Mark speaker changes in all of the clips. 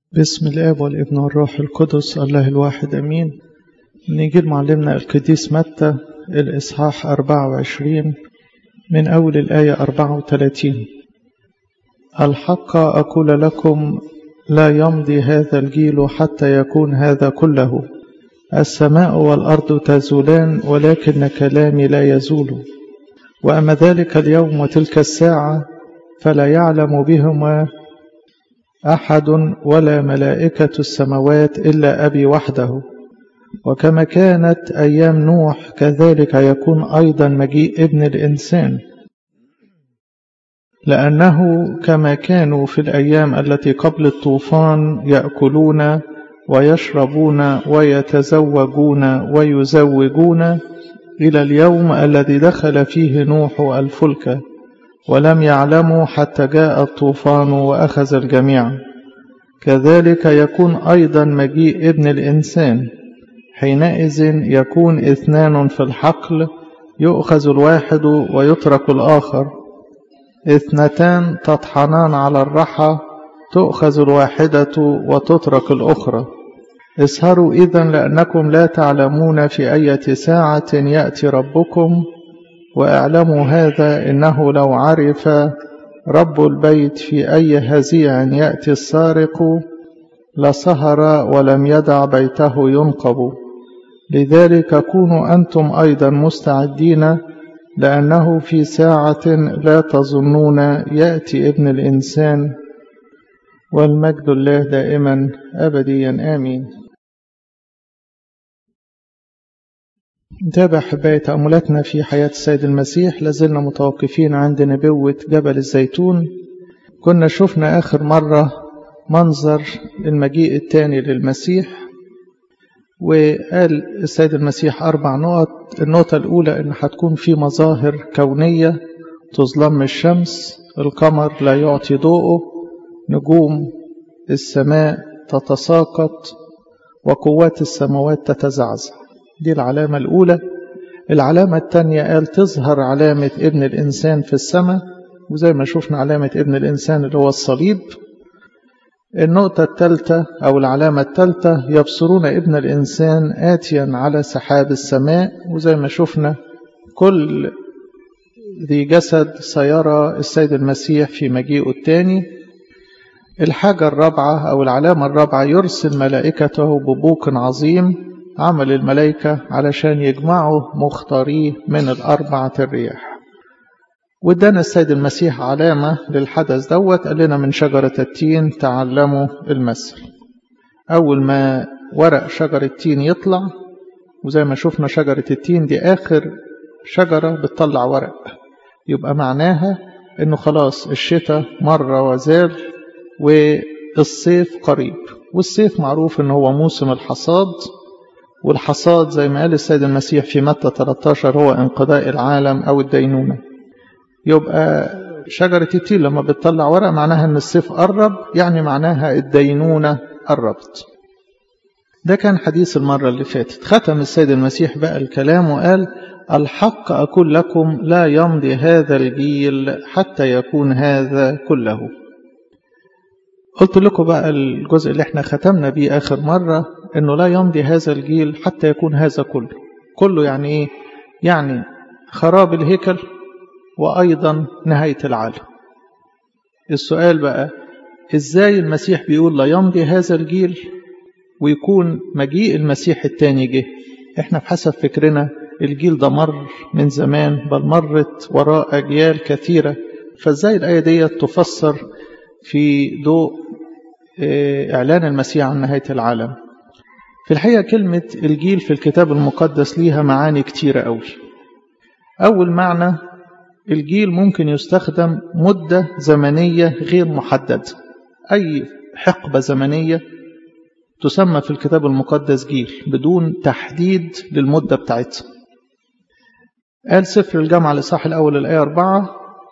Speaker 1: باسم الآب والابن والروح القدس الله الواحد أمين نيجي معلمنا القديس متى الإصحاح 24 من أول الآية 34 الحق أقول لكم لا يمضي هذا الجيل حتى يكون هذا كله السماء والأرض تزولان ولكن كلامي لا يزول وأما ذلك اليوم وتلك الساعة فلا يعلم بهما أحد ولا ملائكة السماوات إلا أبي وحده وكما كانت أيام نوح كذلك يكون أيضا مجيء ابن الإنسان لأنه كما كانوا في الأيام التي قبل الطوفان يأكلون ويشربون ويتزوجون ويزوجون إلى اليوم الذي دخل فيه نوح الفلك ولم يعلموا حتى جاء الطوفان وأخذ الجميع كذلك يكون أيضا مجيء ابن الإنسان حينئذ يكون اثنان في الحقل يؤخذ الواحد ويترك الآخر اثنتان تطحنان على الرحى تؤخذ الواحدة وتترك الأخرى اسهروا إذا لأنكم لا تعلمون في أية ساعة يأتي ربكم واعلموا هذا إنه لو عرف رب البيت في أي هزيع يأتي السارق لسهر ولم يدع بيته ينقب لذلك كونوا أنتم أيضا مستعدين لأنه في ساعة لا تظنون يأتي ابن الإنسان والمجد الله دائما أبديا آمين نتابع حباية تأملاتنا في حياة السيد المسيح لازلنا متوقفين عند نبوة جبل الزيتون كنا شفنا آخر مرة منظر المجيء الثاني للمسيح وقال السيد المسيح أربع نقط النقطة الأولى إن هتكون في مظاهر كونية تظلم الشمس القمر لا يعطي ضوءه نجوم السماء تتساقط وقوات السماوات تتزعزع دي العلامة الأولى العلامة الثانية قال تظهر علامة ابن الإنسان في السماء وزي ما شفنا علامة ابن الإنسان اللي هو الصليب النقطة الثالثة أو العلامة الثالثة يبصرون ابن الإنسان آتيا على سحاب السماء وزي ما شفنا كل ذي جسد سيرى السيد المسيح في مجيئه الثاني الحاجة الرابعة أو العلامة الرابعة يرسل ملائكته ببوق عظيم عمل الملائكة علشان يجمعوا مختاريه من الأربعة الرياح وادانا السيد المسيح علامة للحدث دوت قال لنا من شجرة التين تعلموا المثل أول ما ورق شجر التين يطلع وزي ما شفنا شجرة التين دي آخر شجرة بتطلع ورق يبقى معناها إنه خلاص الشتاء مرة وزال والصيف قريب والصيف معروف إن هو موسم الحصاد والحصاد زي ما قال السيد المسيح في متى 13 هو انقضاء العالم أو الدينونة يبقى شجرة التين لما بتطلع ورق معناها ان الصيف قرب يعني معناها الدينونة قربت ده كان حديث المرة اللي فاتت ختم السيد المسيح بقى الكلام وقال الحق أقول لكم لا يمضي هذا الجيل حتى يكون هذا كله قلت لكم بقى الجزء اللي احنا ختمنا بيه آخر مرة انه لا يمضي هذا الجيل حتى يكون هذا كله كله يعني ايه يعني خراب الهيكل وأيضا نهاية العالم السؤال بقى إزاي المسيح بيقول لا يمضي هذا الجيل ويكون مجيء المسيح التاني جه احنا بحسب فكرنا الجيل ده مر من زمان بل مرت وراء أجيال كثيرة فازاي الآية دي تفسر في ضوء إعلان المسيح عن نهاية العالم في الحقيقة كلمة الجيل في الكتاب المقدس ليها معاني كتيرة أوي أول معنى الجيل ممكن يستخدم مدة زمنية غير محددة أي حقبة زمنية تسمى في الكتاب المقدس جيل بدون تحديد للمدة بتاعتها قال سفر الجامعة الإصحاح الأول الآية أربعة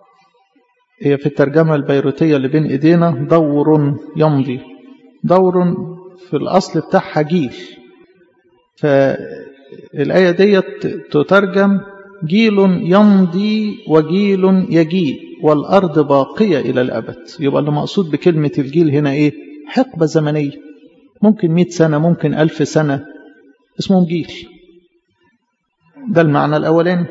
Speaker 1: هي في الترجمة البيروتية اللي بين إيدينا دور يمضي دور في الأصل بتاعها جيل فالآية دي تترجم جيل يمضي وجيل يجيء والأرض باقية إلى الأبد يبقى اللي مقصود بكلمة الجيل هنا إيه حقبة زمنية ممكن مئة سنة ممكن ألف سنة اسمهم جيل ده المعنى الأولاني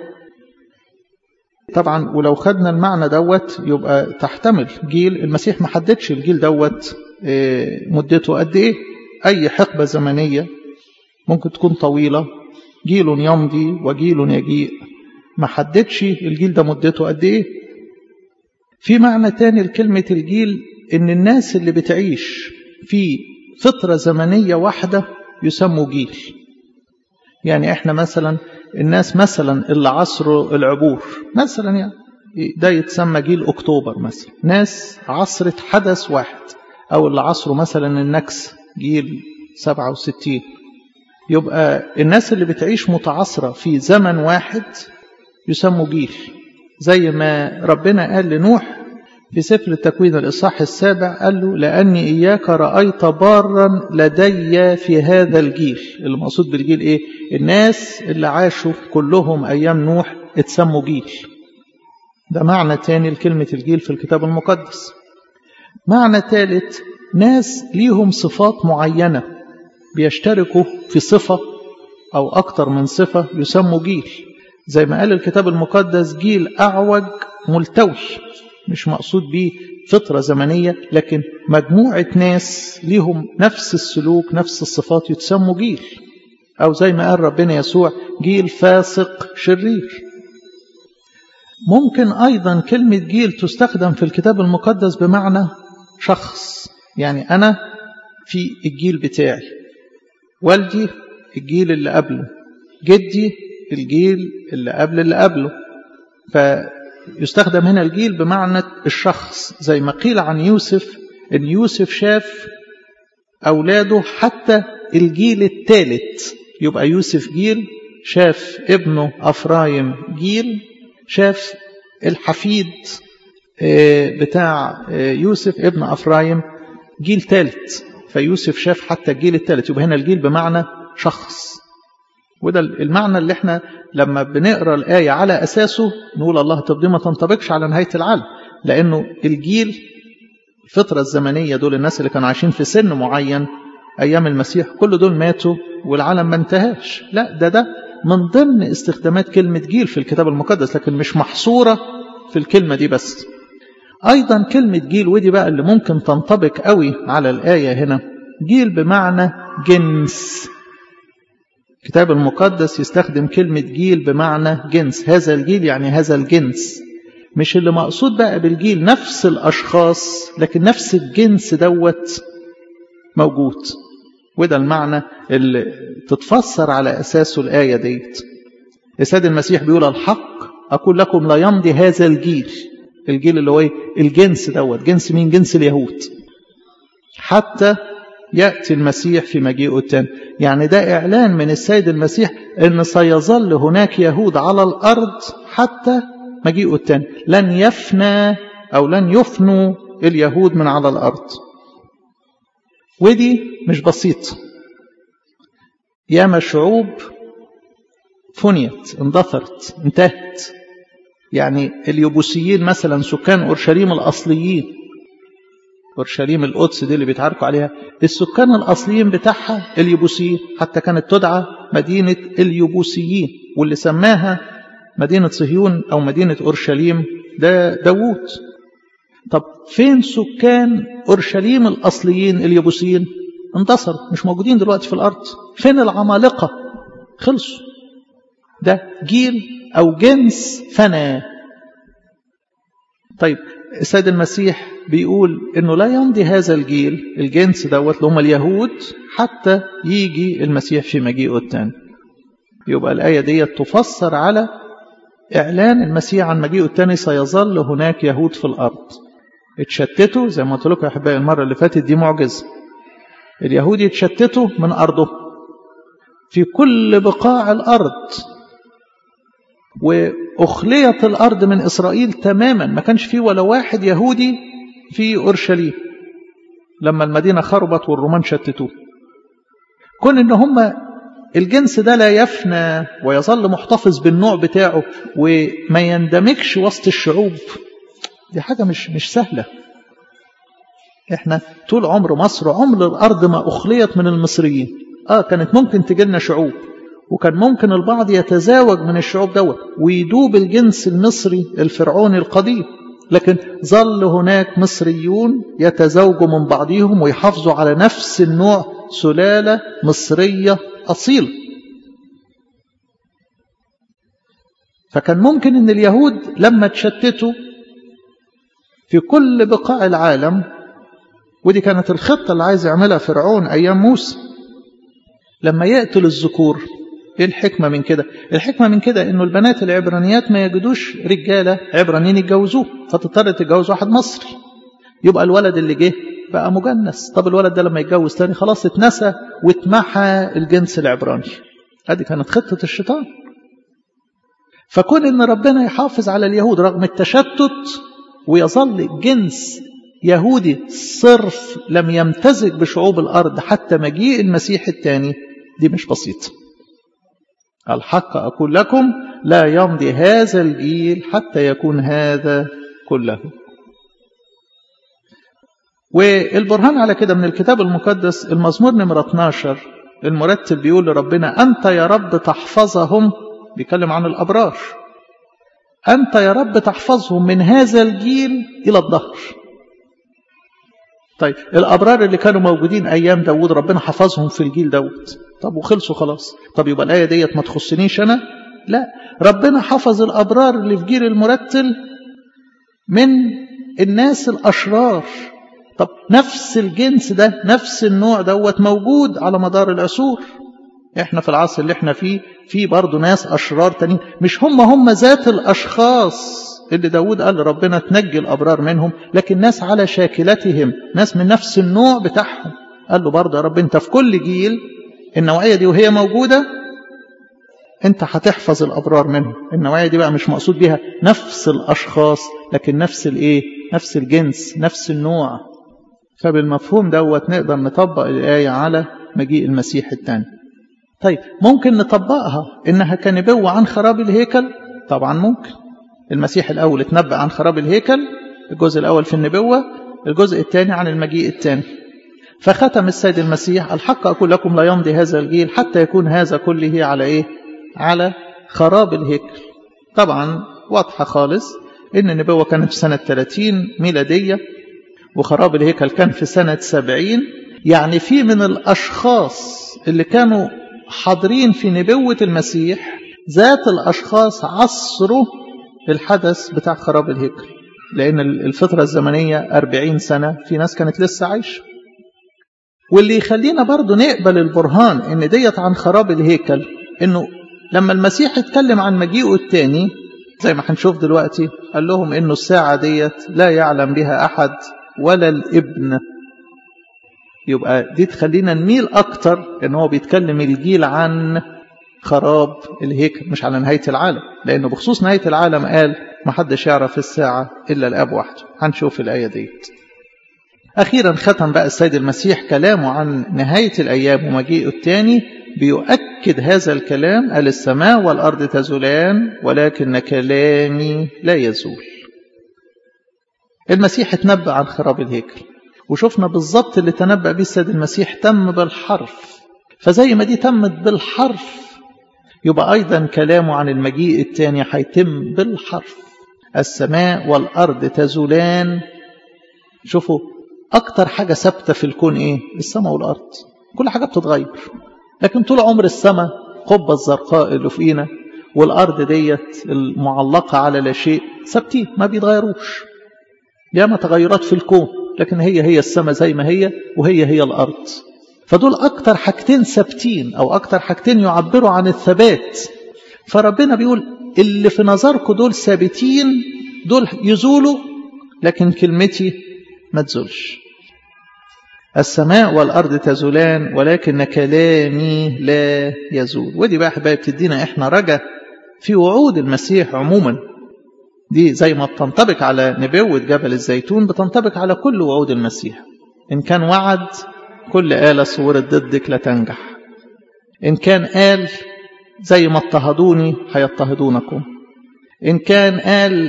Speaker 1: طبعا ولو خدنا المعنى دوت يبقى تحتمل جيل المسيح ما حددش الجيل دوت مدته قد ايه اي حقبة زمنية ممكن تكون طويلة جيل يمضي وجيل يجيء ما حددش الجيل ده مدته قد ايه في معنى تاني لكلمة الجيل ان الناس اللي بتعيش في فترة زمنية واحدة يسموا جيل يعني احنا مثلا الناس مثلا اللي عصروا العبور مثلا يعني ده يتسمى جيل اكتوبر مثلا ناس عصرت حدث واحد او اللي عصروا مثلا النكس جيل 67 يبقى الناس اللي بتعيش متعاصرة في زمن واحد يسموا جيل زي ما ربنا قال لنوح في سفر التكوين الإصحاح السابع قال له لأني إياك رأيت بارا لدي في هذا الجيل المقصود بالجيل إيه الناس اللي عاشوا كلهم أيام نوح اتسموا جيل ده معنى تاني لكلمة الجيل في الكتاب المقدس معنى ثالث ناس ليهم صفات معينة بيشتركوا في صفة أو أكتر من صفة يسموا جيل زي ما قال الكتاب المقدس جيل أعوج ملتوي مش مقصود به فترة زمنية لكن مجموعة ناس ليهم نفس السلوك نفس الصفات يتسموا جيل أو زي ما قال ربنا يسوع جيل فاسق شرير ممكن أيضا كلمة جيل تستخدم في الكتاب المقدس بمعنى شخص يعني أنا في الجيل بتاعي والدي الجيل اللي قبله جدي الجيل اللي قبل اللي قبله فيستخدم هنا الجيل بمعنى الشخص زي ما قيل عن يوسف ان يوسف شاف اولاده حتى الجيل الثالث يبقى يوسف جيل شاف ابنه افرايم جيل شاف الحفيد بتاع يوسف ابن افرايم جيل ثالث فيوسف شاف حتى الجيل الثالث يبقى هنا الجيل بمعنى شخص وده المعنى اللي احنا لما بنقرا الايه على اساسه نقول الله طب دي ما تنطبقش على نهايه العالم لانه الجيل الفتره الزمنيه دول الناس اللي كانوا عايشين في سن معين ايام المسيح كل دول ماتوا والعالم ما انتهاش لا ده ده من ضمن استخدامات كلمه جيل في الكتاب المقدس لكن مش محصوره في الكلمه دي بس ايضا كلمه جيل ودي بقى اللي ممكن تنطبق قوي على الايه هنا جيل بمعنى جنس الكتاب المقدس يستخدم كلمة جيل بمعنى جنس هذا الجيل يعني هذا الجنس مش اللي مقصود بقى بالجيل نفس الأشخاص لكن نفس الجنس دوت موجود وده المعنى اللي تتفسر على أساسه الآية ديت السيد المسيح بيقول الحق أقول لكم لا يمضي هذا الجيل الجيل اللي هو ايه الجنس دوت جنس مين جنس اليهود حتى يأتي المسيح في مجيئه الثاني يعني ده إعلان من السيد المسيح أن سيظل هناك يهود على الأرض حتى مجيئه الثاني لن يفنى أو لن يفنوا اليهود من على الأرض ودي مش بسيط ياما شعوب فنيت اندثرت انتهت يعني اليبوسيين مثلا سكان أورشليم الأصليين أورشليم القدس دي اللي بيتعاركوا عليها السكان الأصليين بتاعها اليبوسيين حتى كانت تدعى مدينة اليبوسيين واللي سماها مدينة صهيون أو مدينة أورشليم ده داوود طب فين سكان أورشليم الأصليين اليبوسيين انتصروا مش موجودين دلوقتي في الأرض فين العمالقة خلصوا ده جيل أو جنس فنى طيب السيد المسيح بيقول انه لا يمضي هذا الجيل الجنس دوت اللي هم اليهود حتى يجي المسيح في مجيئه الثاني يبقى الآية دي تفسر على إعلان المسيح عن مجيئه الثاني سيظل هناك يهود في الأرض اتشتتوا زي ما قلت لكم يا أحبائي المرة اللي فاتت دي معجزة اليهود يتشتتوا من أرضه في كل بقاع الأرض وأخليت الأرض من إسرائيل تماما ما كانش فيه ولا واحد يهودي في أورشليم لما المدينة خربت والرومان شتتوه كون إن هم الجنس ده لا يفنى ويظل محتفظ بالنوع بتاعه وما يندمجش وسط الشعوب دي حاجة مش مش سهلة احنا طول عمر مصر عمر الأرض ما أخليت من المصريين آه كانت ممكن تجيلنا شعوب وكان ممكن البعض يتزاوج من الشعوب دوت ويدوب الجنس المصري الفرعوني القديم لكن ظل هناك مصريون يتزوجوا من بعضهم ويحافظوا على نفس النوع سلالة مصرية أصيلة فكان ممكن ان اليهود لما تشتتوا في كل بقاع العالم ودي كانت الخطة اللي عايز يعملها فرعون أيام موسى لما يقتل الذكور ايه الحكمة من كده الحكمة من كده انه البنات العبرانيات ما يجدوش رجالة عبرانيين يتجوزوه فتضطر تتجوز واحد مصري يبقى الولد اللي جه بقى مجنس طب الولد ده لما يتجوز تاني خلاص اتنسى واتمحى الجنس العبراني هذه كانت خطة الشيطان فكون ان ربنا يحافظ على اليهود رغم التشتت ويظل جنس يهودي صرف لم يمتزج بشعوب الارض حتى مجيء المسيح الثاني دي مش بسيطه الحق أقول لكم لا يمضي هذا الجيل حتى يكون هذا كله والبرهان على كده من الكتاب المقدس المزمور نمرة 12 المرتب بيقول لربنا أنت يا رب تحفظهم بيتكلم عن الأبرار أنت يا رب تحفظهم من هذا الجيل إلى الظهر طيب الأبرار اللي كانوا موجودين أيام داود ربنا حفظهم في الجيل دوت طب وخلصوا خلاص طب يبقى الآية ديت ما تخصنيش أنا لا ربنا حفظ الأبرار اللي في جيل المرتل من الناس الأشرار طب نفس الجنس ده نفس النوع دوت موجود على مدار العصور احنا في العصر اللي احنا فيه في برضه ناس أشرار تانيين مش هم هم ذات الأشخاص اللي داود قال ربنا تنجي الأبرار منهم لكن ناس على شاكلتهم ناس من نفس النوع بتاعهم قال له برضه يا رب انت في كل جيل النوعية دي وهي موجودة انت هتحفظ الأبرار منهم النوعية دي بقى مش مقصود بها نفس الأشخاص لكن نفس الايه نفس الجنس نفس النوع فبالمفهوم دوت نقدر نطبق الآية على مجيء المسيح الثاني طيب ممكن نطبقها إنها كنبوة عن خراب الهيكل طبعا ممكن المسيح الأول اتنبأ عن خراب الهيكل الجزء الأول في النبوة الجزء الثاني عن المجيء الثاني فختم السيد المسيح الحق أقول لكم لا يمضي هذا الجيل حتى يكون هذا كله على إيه على خراب الهيكل طبعا واضحة خالص إن النبوة كانت في سنة 30 ميلادية وخراب الهيكل كان في سنة 70 يعني في من الأشخاص اللي كانوا حاضرين في نبوة المسيح ذات الأشخاص عصروا الحدث بتاع خراب الهيكل لأن الفترة الزمنية أربعين سنة في ناس كانت لسه عايشة واللي يخلينا برضو نقبل البرهان ان ديت عن خراب الهيكل انه لما المسيح اتكلم عن مجيئه الثاني زي ما هنشوف دلوقتي قال لهم انه الساعة ديت لا يعلم بها احد ولا الابن يبقى دي تخلينا نميل اكتر ان هو بيتكلم الجيل عن خراب الهيكل مش على نهاية العالم لأنه بخصوص نهاية العالم قال ما حدش يعرف الساعة إلا الأب وحده هنشوف الآية ديت أخيرا ختم بقى السيد المسيح كلامه عن نهاية الأيام ومجيئه الثاني بيؤكد هذا الكلام قال السماء والأرض تزولان ولكن كلامي لا يزول المسيح اتنبأ عن خراب الهيكل وشفنا بالظبط اللي تنبأ به السيد المسيح تم بالحرف فزي ما دي تمت بالحرف يبقى أيضا كلامه عن المجيء الثاني هيتم بالحرف السماء والأرض تزولان شوفوا أكتر حاجة ثابتة في الكون إيه؟ السماء والأرض كل حاجة بتتغير لكن طول عمر السماء قبة الزرقاء اللي فوقينا والأرض ديت المعلقة على لا شيء ثابتين ما بيتغيروش ياما تغيرات في الكون لكن هي هي السماء زي ما هي وهي هي الأرض فدول أكتر حاجتين ثابتين أو أكتر حاجتين يعبروا عن الثبات فربنا بيقول اللي في نظركم دول ثابتين دول يزولوا لكن كلمتي ما تزولش السماء والأرض تزولان ولكن كلامي لا يزول ودي بقى حبايب بتدينا احنا رجا في وعود المسيح عموما دي زي ما بتنطبق على نبوة جبل الزيتون بتنطبق على كل وعود المسيح إن كان وعد كل آلة صورت ضدك لا تنجح إن كان قال زي ما اضطهدوني هيضطهدونكم إن كان قال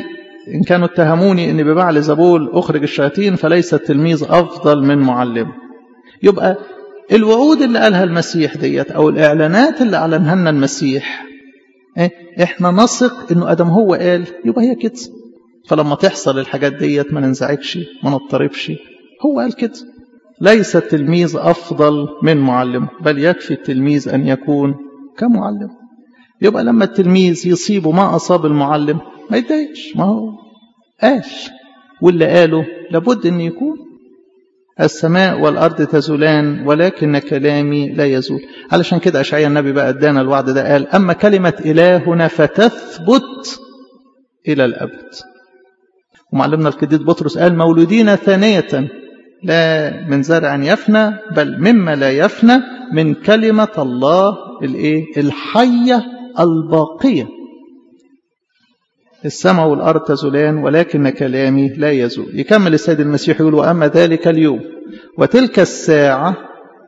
Speaker 1: إن كانوا اتهموني أني ببعل زبول أخرج الشياطين فليس التلميذ أفضل من معلم يبقى الوعود اللي قالها المسيح ديت أو الإعلانات اللي أعلنها لنا المسيح إحنا نثق أنه أدم هو قال يبقى هي كده فلما تحصل الحاجات ديت ما ننزعجش ما نضطربش هو قال كده ليس التلميذ أفضل من معلم بل يكفي التلميذ أن يكون كمعلم يبقى لما التلميذ يصيبه ما أصاب المعلم ما يتضايقش ما هو قال واللي قاله لابد أن يكون السماء والأرض تزولان ولكن كلامي لا يزول علشان كده أشعيا النبي بقى ادانا الوعد ده قال أما كلمة إلهنا فتثبت إلى الأبد ومعلمنا القديس بطرس قال مولودين ثانية لا من زرع يفنى بل مما لا يفنى من كلمة الله الايه الحية الباقية السماء والأرض تزولان ولكن كلامي لا يزول يكمل السيد المسيح يقول وأما ذلك اليوم وتلك الساعة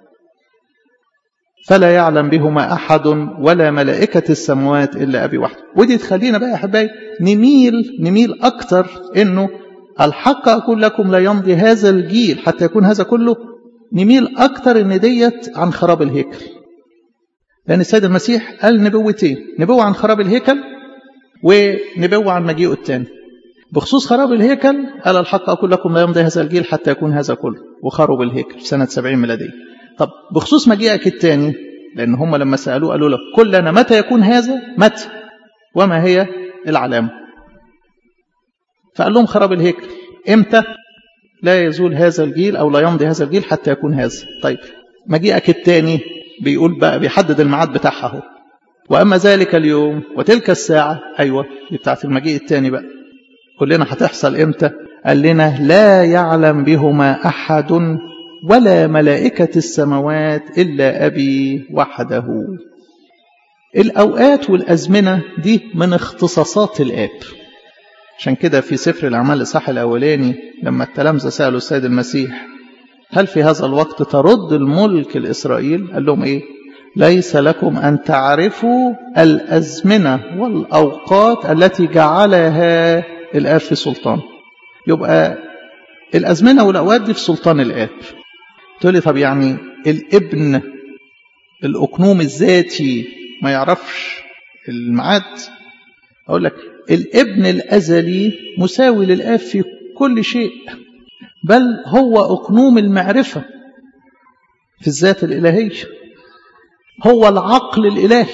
Speaker 1: فلا يعلم بهما أحد ولا ملائكة السماوات إلا أبي وحده ودي تخلينا بقى يا حبايبي نميل نميل أكتر إنه الحق أقول لكم لا يمضي هذا الجيل حتى يكون هذا كله نميل أكتر إن ديت عن خراب الهيكل لأن السيد المسيح قال نبوتين نبوة عن خراب الهيكل ونبوة عن مجيئه الثاني بخصوص خراب الهيكل قال الحق أقول لكم لا يمضي هذا الجيل حتى يكون هذا كله وخرب الهيكل في سنة 70 ميلادية طب بخصوص مجيئك الثاني لأن هم لما سألوه قالوا له كلنا متى يكون هذا متى وما هي العلامة فقال لهم خراب الهيكل امتى لا يزول هذا الجيل أو لا يمضي هذا الجيل حتى يكون هذا طيب مجيئك الثاني بيقول بقى بيحدد الميعاد بتاعها اهو وأما ذلك اليوم وتلك الساعة أيوة دي بتاعت المجيء الثاني بقى كلنا هتحصل امتى قال لنا لا يعلم بهما أحد ولا ملائكة السماوات إلا أبي وحده الأوقات والأزمنة دي من اختصاصات الآب عشان كده في سفر الأعمال الإصحاح الأولاني لما التلامذة سألوا السيد المسيح هل في هذا الوقت ترد الملك لإسرائيل قال لهم إيه ليس لكم أن تعرفوا الأزمنة والأوقات التي جعلها الآب في سلطان يبقى الأزمنة والأوقات دي في سلطان الآب تقول لي طب يعني الابن الأقنوم الذاتي ما يعرفش الميعاد أقول لك الابن الأزلي مساوي للآب في كل شيء بل هو أقنوم المعرفة في الذات الإلهية هو العقل الإلهي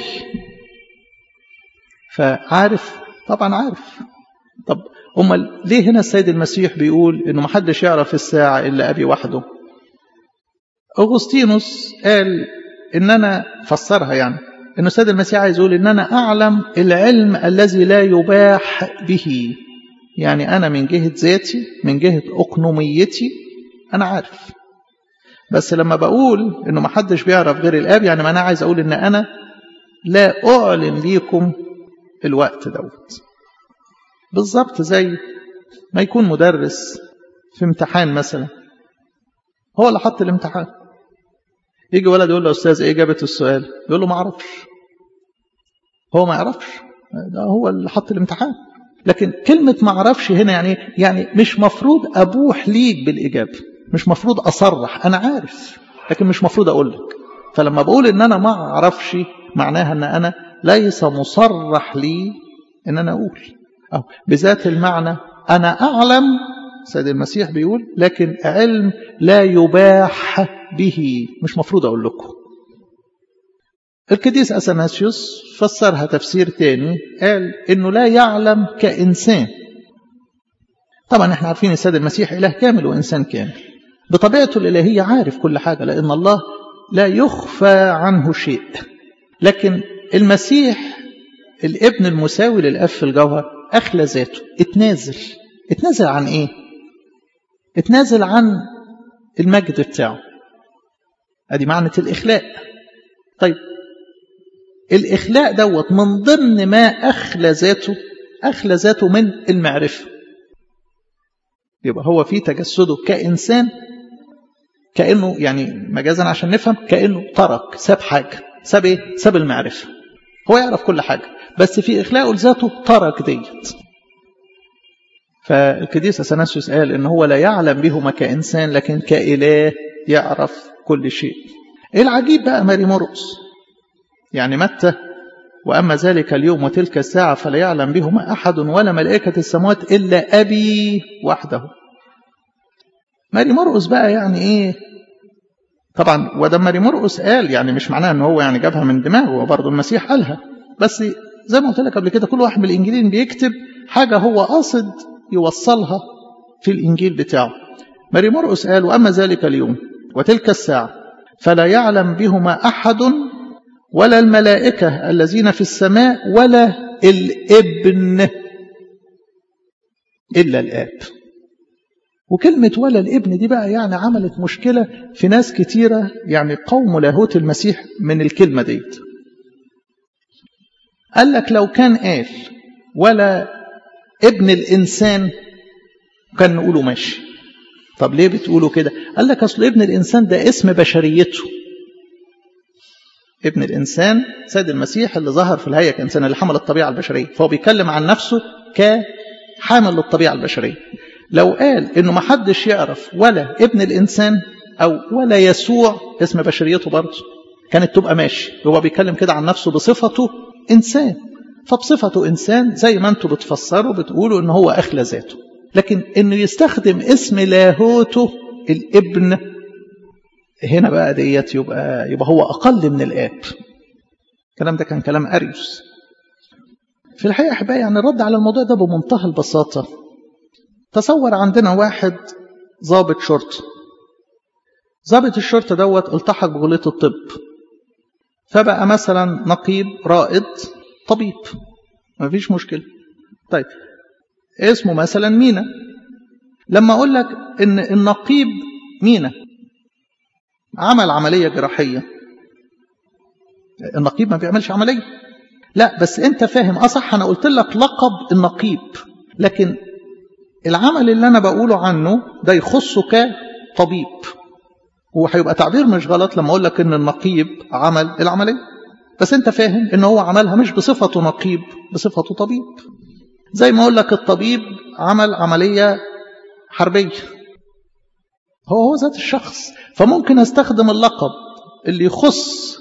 Speaker 1: فعارف طبعا عارف طب أمال ليه هنا السيد المسيح بيقول إنه محدش يعرف الساعة إلا أبي وحده أغسطينوس قال إن أنا فسرها يعني إنه السيد المسيح عايز يقول إن أنا أعلم العلم الذي لا يباح به يعني أنا من جهة ذاتي من جهة أقنوميتي أنا عارف بس لما بقول إنه محدش بيعرف غير الآب يعني ما أنا عايز أقول إن أنا لا أعلن ليكم الوقت دوت بالظبط زي ما يكون مدرس في امتحان مثلا هو اللي حط الامتحان يجي ولد يقول له أستاذ إيه إجابة السؤال يقول له ما أعرفش هو ما يعرفش ده هو اللي حط الامتحان لكن كلمة ما أعرفش هنا يعني يعني مش مفروض أبوح ليك بالإجابة مش مفروض أصرح أنا عارف لكن مش مفروض أقول لك فلما بقول إن أنا ما أعرفش معناها أن أنا ليس مصرح لي إن أنا أقول أو بذات المعنى أنا أعلم سيد المسيح بيقول لكن علم لا يباح به مش مفروض أقول لكم القديس أثناسيوس فسرها تفسير تاني قال إنه لا يعلم كإنسان طبعا احنا عارفين السيد المسيح إله كامل وإنسان كامل بطبيعته الإلهية عارف كل حاجة لأن الله لا يخفى عنه شيء لكن المسيح الابن المساوي للأب في الجوهر أخلى ذاته اتنازل اتنازل عن إيه اتنازل عن المجد بتاعه ادي معنى الإخلاء طيب الإخلاء دوت من ضمن ما أخلى ذاته أخلى ذاته من المعرفة يبقى هو في تجسده كإنسان كأنه يعني مجازا عشان نفهم كأنه ترك ساب حاجة ساب إيه؟ ساب المعرفة هو يعرف كل حاجة بس في إخلاقه لذاته ترك ديت فالقديس اثناسيوس قال ان هو لا يعلم بهما كانسان لكن كاله يعرف كل شيء العجيب بقى ماري مرقس يعني متى واما ذلك اليوم وتلك الساعه فلا يعلم بهما احد ولا ملائكه السماوات الا ابي وحده ماري مرقس بقى يعني ايه طبعا وده ماري مرقس قال يعني مش معناه ان هو يعني جابها من دماغه وبرضه المسيح قالها بس زي ما قلت لك قبل كده كل واحد من الانجيلين بيكتب حاجه هو قاصد يوصلها في الانجيل بتاعه ماري مرقس قال واما ذلك اليوم وتلك الساعه فلا يعلم بهما احد ولا الملائكه الذين في السماء ولا الابن الا الاب وكلمة ولا الابن دي بقى يعني عملت مشكلة في ناس كتيرة يعني قوم لاهوت المسيح من الكلمة ديت قال لك لو كان قال ولا ابن الإنسان كان نقوله ماشي طب ليه بتقولوا كده قال لك أصل ابن الإنسان ده اسم بشريته ابن الإنسان سيد المسيح اللي ظهر في الهيئة كإنسان اللي حمل الطبيعة البشرية فهو بيتكلم عن نفسه كحامل للطبيعة البشرية لو قال انه ما حدش يعرف ولا ابن الانسان او ولا يسوع اسم بشريته برضه كانت تبقى ماشي هو بيتكلم كده عن نفسه بصفته انسان فبصفته انسان زي ما انتم بتفسروا بتقولوا ان هو اخلى ذاته لكن انه يستخدم اسم لاهوته الابن هنا بقى ديت يبقى يبقى هو اقل من الاب الكلام ده كان كلام اريوس في الحقيقه احبائي يعني الرد على الموضوع ده بمنتهى البساطه تصور عندنا واحد ضابط شرطة ضابط الشرطة دوت التحق بكلية الطب فبقى مثلا نقيب رائد طبيب مفيش مشكلة طيب اسمه مثلا مينا لما أقول لك إن النقيب مينا عمل عملية جراحية النقيب ما بيعملش عملية لا بس انت فاهم اصح انا قلت لك لقب النقيب لكن العمل اللي أنا بقوله عنه ده يخصه كطبيب هو هيبقى تعبير مش غلط لما أقول لك إن النقيب عمل العملية بس أنت فاهم إن هو عملها مش بصفته نقيب بصفته طبيب زي ما أقول لك الطبيب عمل عملية حربية هو هو ذات الشخص فممكن أستخدم اللقب اللي يخص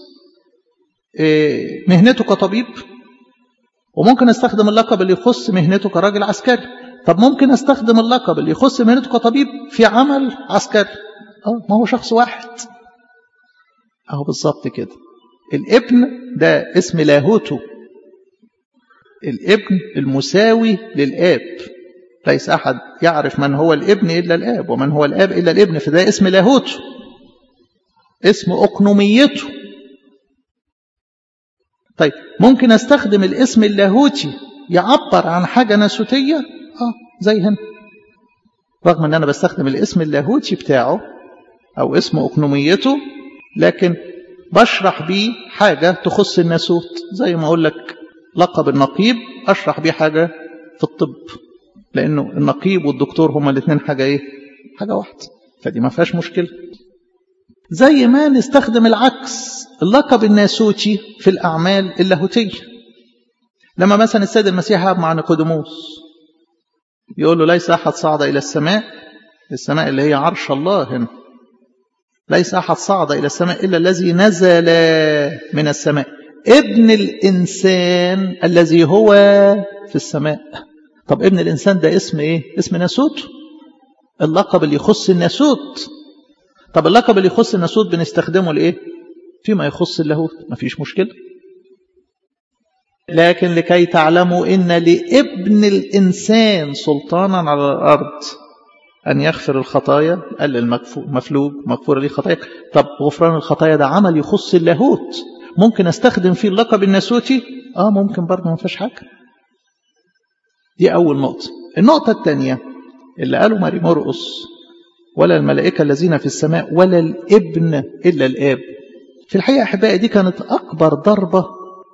Speaker 1: مهنته كطبيب وممكن أستخدم اللقب اللي يخص مهنته كراجل عسكري طب ممكن استخدم اللقب اللي يخص مهنته كطبيب في عمل عسكري اه ما هو شخص واحد اهو بالظبط كده الابن ده اسم لاهوته الابن المساوي للاب ليس احد يعرف من هو الابن الا الاب ومن هو الاب الا الابن فده اسم لاهوته اسم اقنوميته طيب ممكن استخدم الاسم اللاهوتي يعبر عن حاجه ناسوتيه اه زي هنا رغم ان انا بستخدم الاسم اللاهوتي بتاعه او اسم اقنوميته لكن بشرح بيه حاجه تخص الناسوت زي ما اقول لك لقب النقيب اشرح بيه حاجه في الطب لانه النقيب والدكتور هما الاثنين حاجه ايه حاجه واحده فدي ما فيهاش مشكله زي ما نستخدم العكس اللقب الناسوتي في الاعمال اللاهوتيه لما مثلا السيد المسيح مع نيقوديموس يقول له ليس أحد صعد إلى السماء السماء اللي هي عرش الله هنا ليس أحد صعد إلى السماء إلا الذي نزل من السماء ابن الإنسان الذي هو في السماء طب ابن الإنسان ده اسم إيه؟ اسم ناسوت اللقب اللي يخص الناسوت طب اللقب اللي يخص الناسوت بنستخدمه لإيه؟ فيما يخص اللاهوت مفيش مشكلة لكن لكي تعلموا إن لابن الإنسان سلطانا على الأرض أن يغفر الخطايا قال المفلوج مغفورة لي خطايا طب غفران الخطايا ده عمل يخص اللاهوت ممكن استخدم فيه اللقب الناسوتي اه ممكن برضه ما فيهاش حاجه دي اول نقطه النقطه الثانيه اللي قاله ماري مرقس ولا الملائكه الذين في السماء ولا الابن الا الاب في الحقيقه احبائي دي كانت اكبر ضربه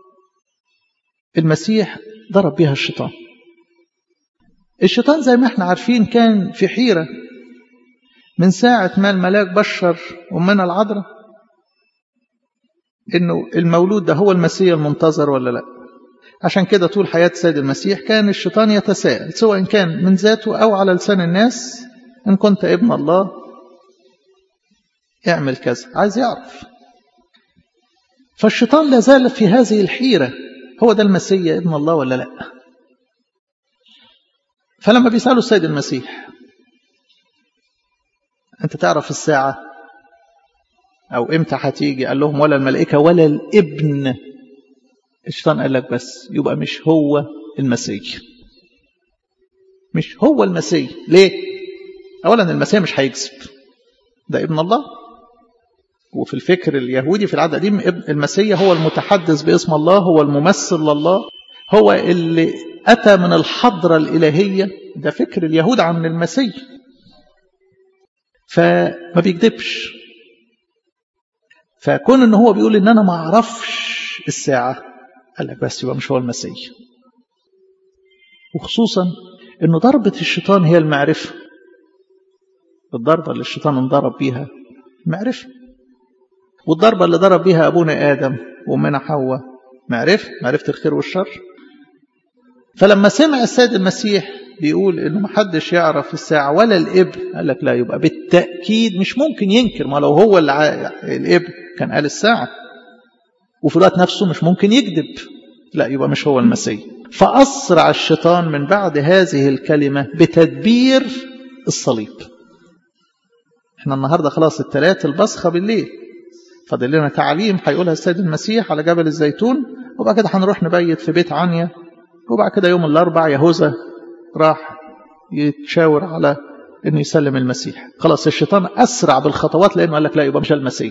Speaker 1: المسيح ضرب بها الشيطان الشيطان زي ما احنا عارفين كان في حيرة من ساعة ما الملاك بشر أمنا العذراء إنه المولود ده هو المسيح المنتظر ولا لا عشان كده طول حياة السيد المسيح كان الشيطان يتساءل سواء كان من ذاته أو على لسان الناس إن كنت ابن الله اعمل كذا عايز يعرف فالشيطان لا زال في هذه الحيرة هو ده المسيح ابن الله ولا لا فلما بيسألوا السيد المسيح أنت تعرف الساعة أو إمتى هتيجي قال لهم ولا الملائكة ولا الابن الشيطان قال لك بس يبقى مش هو المسيح مش هو المسيح ليه أولا المسيح مش هيكذب ده ابن الله وفي الفكر اليهودي في العهد القديم المسيح هو المتحدث باسم الله هو الممثل لله هو اللي أتى من الحضرة الإلهية ده فكر اليهود عن المسيح فما بيكذبش فكون ان هو بيقول ان انا ما اعرفش الساعه قال لك بس يبقى مش هو المسيح وخصوصا انه ضربه الشيطان هي المعرفه الضربه اللي الشيطان انضرب بيها معرفه والضربه اللي ضرب بيها ابونا ادم وامنا حواء معرفه معرفه الخير والشر فلما سمع السيد المسيح بيقول انه محدش يعرف الساعة ولا الابن قال لك لا يبقى بالتأكيد مش ممكن ينكر ما لو هو الابن كان قال الساعة وفي الوقت نفسه مش ممكن يكذب لا يبقى مش هو المسيح فأسرع الشيطان من بعد هذه الكلمة بتدبير الصليب احنا النهاردة خلاص الثلاث البصخة بالليل فاضل لنا تعليم هيقولها السيد المسيح على جبل الزيتون وبعد كده هنروح نبيت في بيت عنيا وبعد كده يوم الأربع يهوذا راح يتشاور على انه يسلم المسيح خلاص الشيطان اسرع بالخطوات لانه قال لك لا يبقى مش المسيح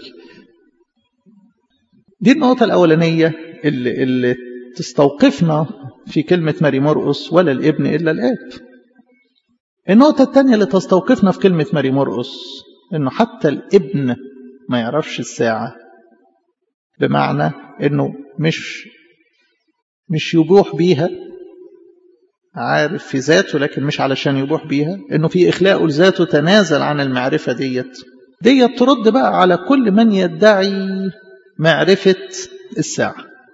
Speaker 1: دي النقطه الاولانيه اللي, اللي تستوقفنا في كلمه ماري مرقس ولا الابن الا الاب النقطه الثانيه اللي تستوقفنا في كلمه ماري مرقس انه حتى الابن ما يعرفش الساعه بمعنى انه مش مش يبوح بيها عارف في ذاته لكن مش علشان يبوح بيها انه في اخلاقه لذاته تنازل عن المعرفه ديت ديت ترد بقى على كل من يدعي معرفه الساعه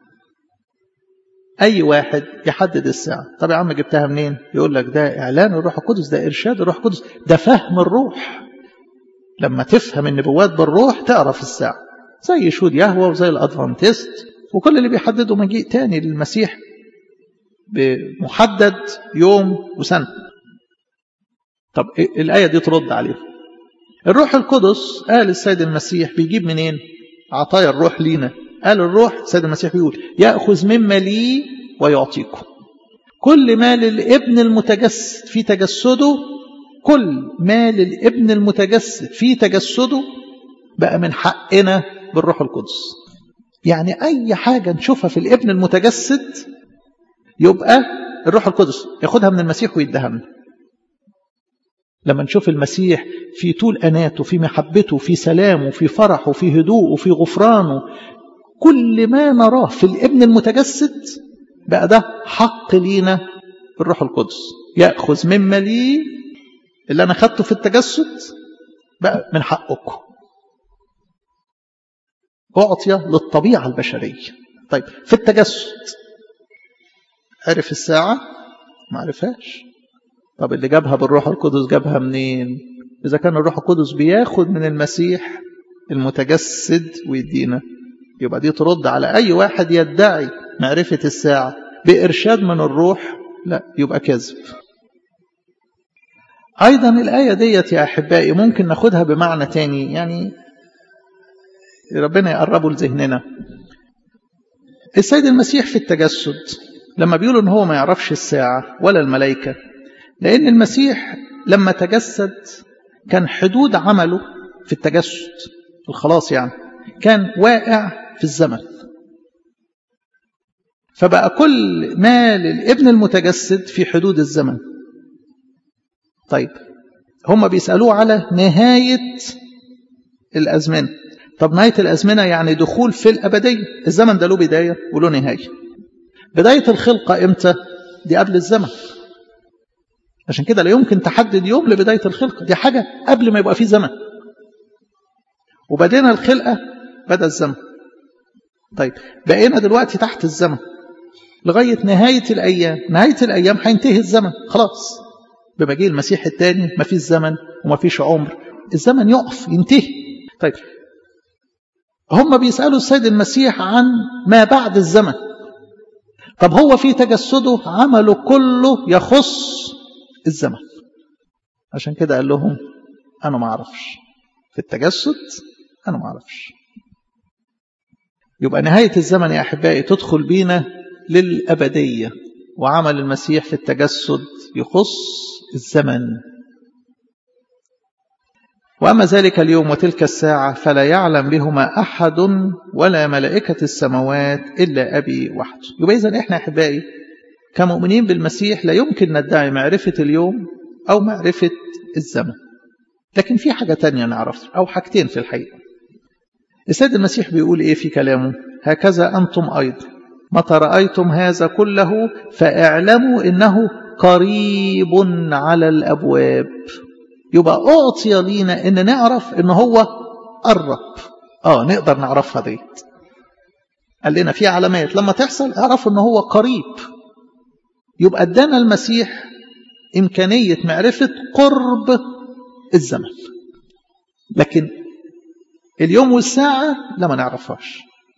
Speaker 1: اي واحد يحدد الساعه طب يا عم جبتها منين يقول لك ده اعلان الروح القدس ده ارشاد الروح القدس ده فهم الروح لما تفهم النبوات بالروح تعرف الساعه زي شهود يهوى وزي الادفانتست وكل اللي بيحددوا مجيء تاني للمسيح بمحدد يوم وسنة طب الآية دي ترد عليه الروح القدس قال السيد المسيح بيجيب منين عطايا الروح لينا قال الروح السيد المسيح بيقول يأخذ مما لي ويعطيكم كل ما للابن المتجسد في تجسده كل ما للابن المتجسد في تجسده بقى من حقنا بالروح القدس يعني أي حاجة نشوفها في الابن المتجسد يبقى الروح القدس ياخدها من المسيح ويديها لنا لما نشوف المسيح في طول أناته في محبته في سلامه في فرحه في هدوءه في غفرانه كل ما نراه في الابن المتجسد بقى ده حق لينا الروح القدس يأخذ مما لي اللي أنا خدته في التجسد بقى من حقكم أعطي للطبيعة البشرية طيب في التجسد عرف الساعة ما عرفهاش طب اللي جابها بالروح القدس جابها منين إذا كان الروح القدس بياخد من المسيح المتجسد ويدينا يبقى دي ترد على أي واحد يدعي معرفة الساعة بإرشاد من الروح لا يبقى كذب أيضا الآية ديت يا أحبائي ممكن ناخدها بمعنى تاني يعني ربنا يقربه لذهننا السيد المسيح في التجسد لما بيقولوا ان هو ما يعرفش الساعة ولا الملائكة لأن المسيح لما تجسد كان حدود عمله في التجسد الخلاص يعني كان واقع في الزمن فبقى كل ما للابن المتجسد في حدود الزمن طيب هم بيسألوه على نهاية الأزمنة طب نهاية الأزمنة يعني دخول في الأبدية الزمن ده له بداية وله نهاية بداية الخلقة إمتى دي قبل الزمن عشان كده لا يمكن تحدد يوم لبداية الخلقة دي حاجة قبل ما يبقى فيه زمن وبدينا الخلقة بدأ الزمن طيب بقينا دلوقتي تحت الزمن لغاية نهاية الأيام نهاية الأيام هينتهي الزمن خلاص بمجيء المسيح الثاني ما فيش زمن وما فيش عمر الزمن يقف ينتهي طيب هم بيسألوا السيد المسيح عن ما بعد الزمن طب هو في تجسده عمله كله يخص الزمن عشان كده قال لهم أنا ما أعرفش في التجسد أنا ما أعرفش يبقى نهاية الزمن يا أحبائي تدخل بينا للأبدية وعمل المسيح في التجسد يخص الزمن وأما ذلك اليوم وتلك الساعة فلا يعلم بهما أحد ولا ملائكة السماوات إلا أبي وحده يبقى إذن إحنا أحبائي كمؤمنين بالمسيح لا يمكن ندعي معرفة اليوم أو معرفة الزمن لكن في حاجة تانية نعرفها أو حاجتين في الحقيقة السيد المسيح بيقول إيه في كلامه هكذا أنتم أيضا متى رأيتم هذا كله فاعلموا إنه قريب على الأبواب يبقى أعطي لينا إن نعرف إن هو قرب آه نقدر نعرفها ديت قال لنا في علامات لما تحصل اعرفوا إن هو قريب يبقى ادانا المسيح إمكانية معرفة قرب الزمن لكن اليوم والساعة لا ما نعرفهاش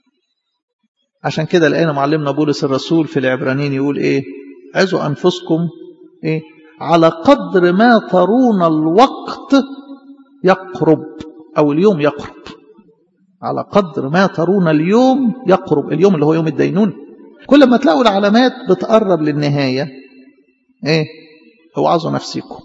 Speaker 1: عشان كده لقينا معلمنا بولس الرسول في العبرانيين يقول ايه عزوا أنفسكم ايه على قدر ما ترون الوقت يقرب أو اليوم يقرب على قدر ما ترون اليوم يقرب اليوم اللي هو يوم الدينون كل ما تلاقوا العلامات بتقرب للنهاية ايه اوعظوا نفسكم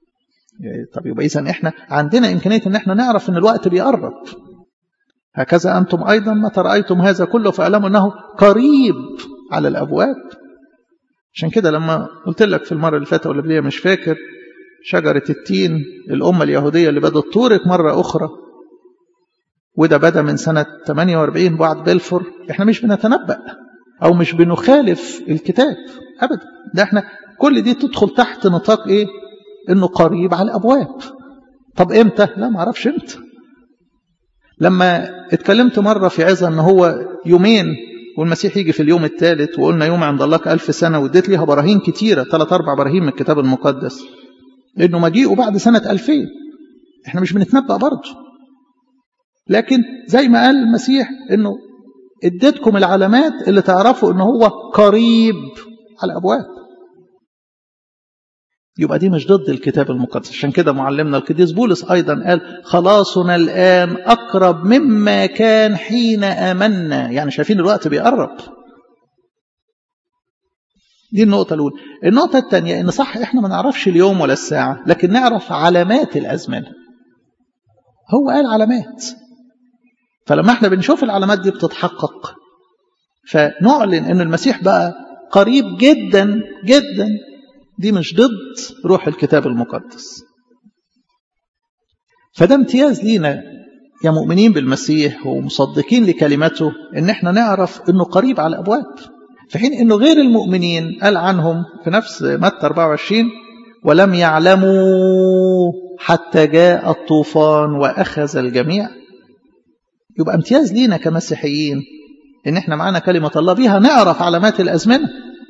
Speaker 1: طب يبقى اذا احنا عندنا امكانيه ان احنا نعرف ان الوقت بيقرب هكذا انتم ايضا متى رايتم هذا كله فاعلموا انه قريب على الابواب عشان كده لما قلت لك في المره اللي فاتت ولا قبليه مش فاكر شجره التين الامه اليهوديه اللي بدات تورق مره اخرى وده بدا من سنه 48 بعد بلفور احنا مش بنتنبأ او مش بنخالف الكتاب ابدا ده احنا كل دي تدخل تحت نطاق ايه انه قريب على الابواب طب امتى لا ما اعرفش امتى لما اتكلمت مره في عظه ان هو يومين والمسيح يجي في اليوم الثالث وقلنا يوم عند الله كألف سنة واديت ليها براهين كتيرة ثلاث أربع براهين من الكتاب المقدس إنه مجيئه بعد سنة ألفين إحنا مش بنتنبأ برضه لكن زي ما قال المسيح إنه اديتكم العلامات اللي تعرفوا إنه هو قريب على الأبواب يبقى دي مش ضد الكتاب المقدس عشان كده معلمنا القديس بولس أيضا قال خلاصنا الآن أقرب مما كان حين آمنا يعني شايفين الوقت بيقرب دي النقطة الأولى النقطة الثانية إن صح إحنا ما نعرفش اليوم ولا الساعة لكن نعرف علامات الأزمنة هو قال علامات فلما احنا بنشوف العلامات دي بتتحقق فنعلن ان المسيح بقى قريب جدا جدا دي مش ضد روح الكتاب المقدس فده امتياز لينا يا مؤمنين بالمسيح ومصدقين لكلمته ان احنا نعرف انه قريب على الابواب في حين انه غير المؤمنين قال عنهم في نفس متى 24 ولم يعلموا حتى جاء الطوفان واخذ الجميع يبقى امتياز لينا كمسيحيين ان احنا معانا كلمه الله بيها نعرف علامات الازمنه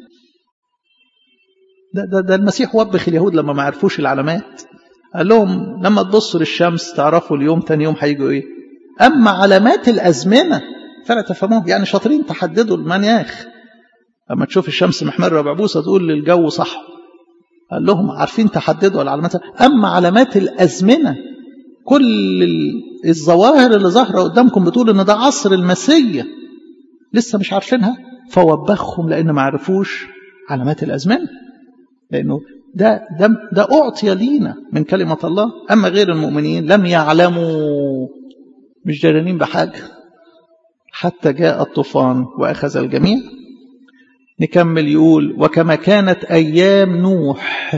Speaker 1: ده, ده, ده المسيح وبخ اليهود لما ما عرفوش العلامات قال لهم لما تبصوا للشمس تعرفوا اليوم تاني يوم هيجوا ايه اما علامات الازمنه فلا تفهموه يعني شاطرين تحددوا المناخ لما تشوف الشمس محمره بعبوسه تقول للجو صح قال لهم عارفين تحددوا العلامات اما علامات الازمنه كل الظواهر اللي ظاهره قدامكم بتقول ان ده عصر المسيا لسه مش عارفينها فوبخهم لان ما عرفوش علامات الازمنه لانه ده ده ده اعطي لينا من كلمه الله اما غير المؤمنين لم يعلموا مش جارين بحاجه حتى جاء الطوفان واخذ الجميع نكمل يقول وكما كانت ايام نوح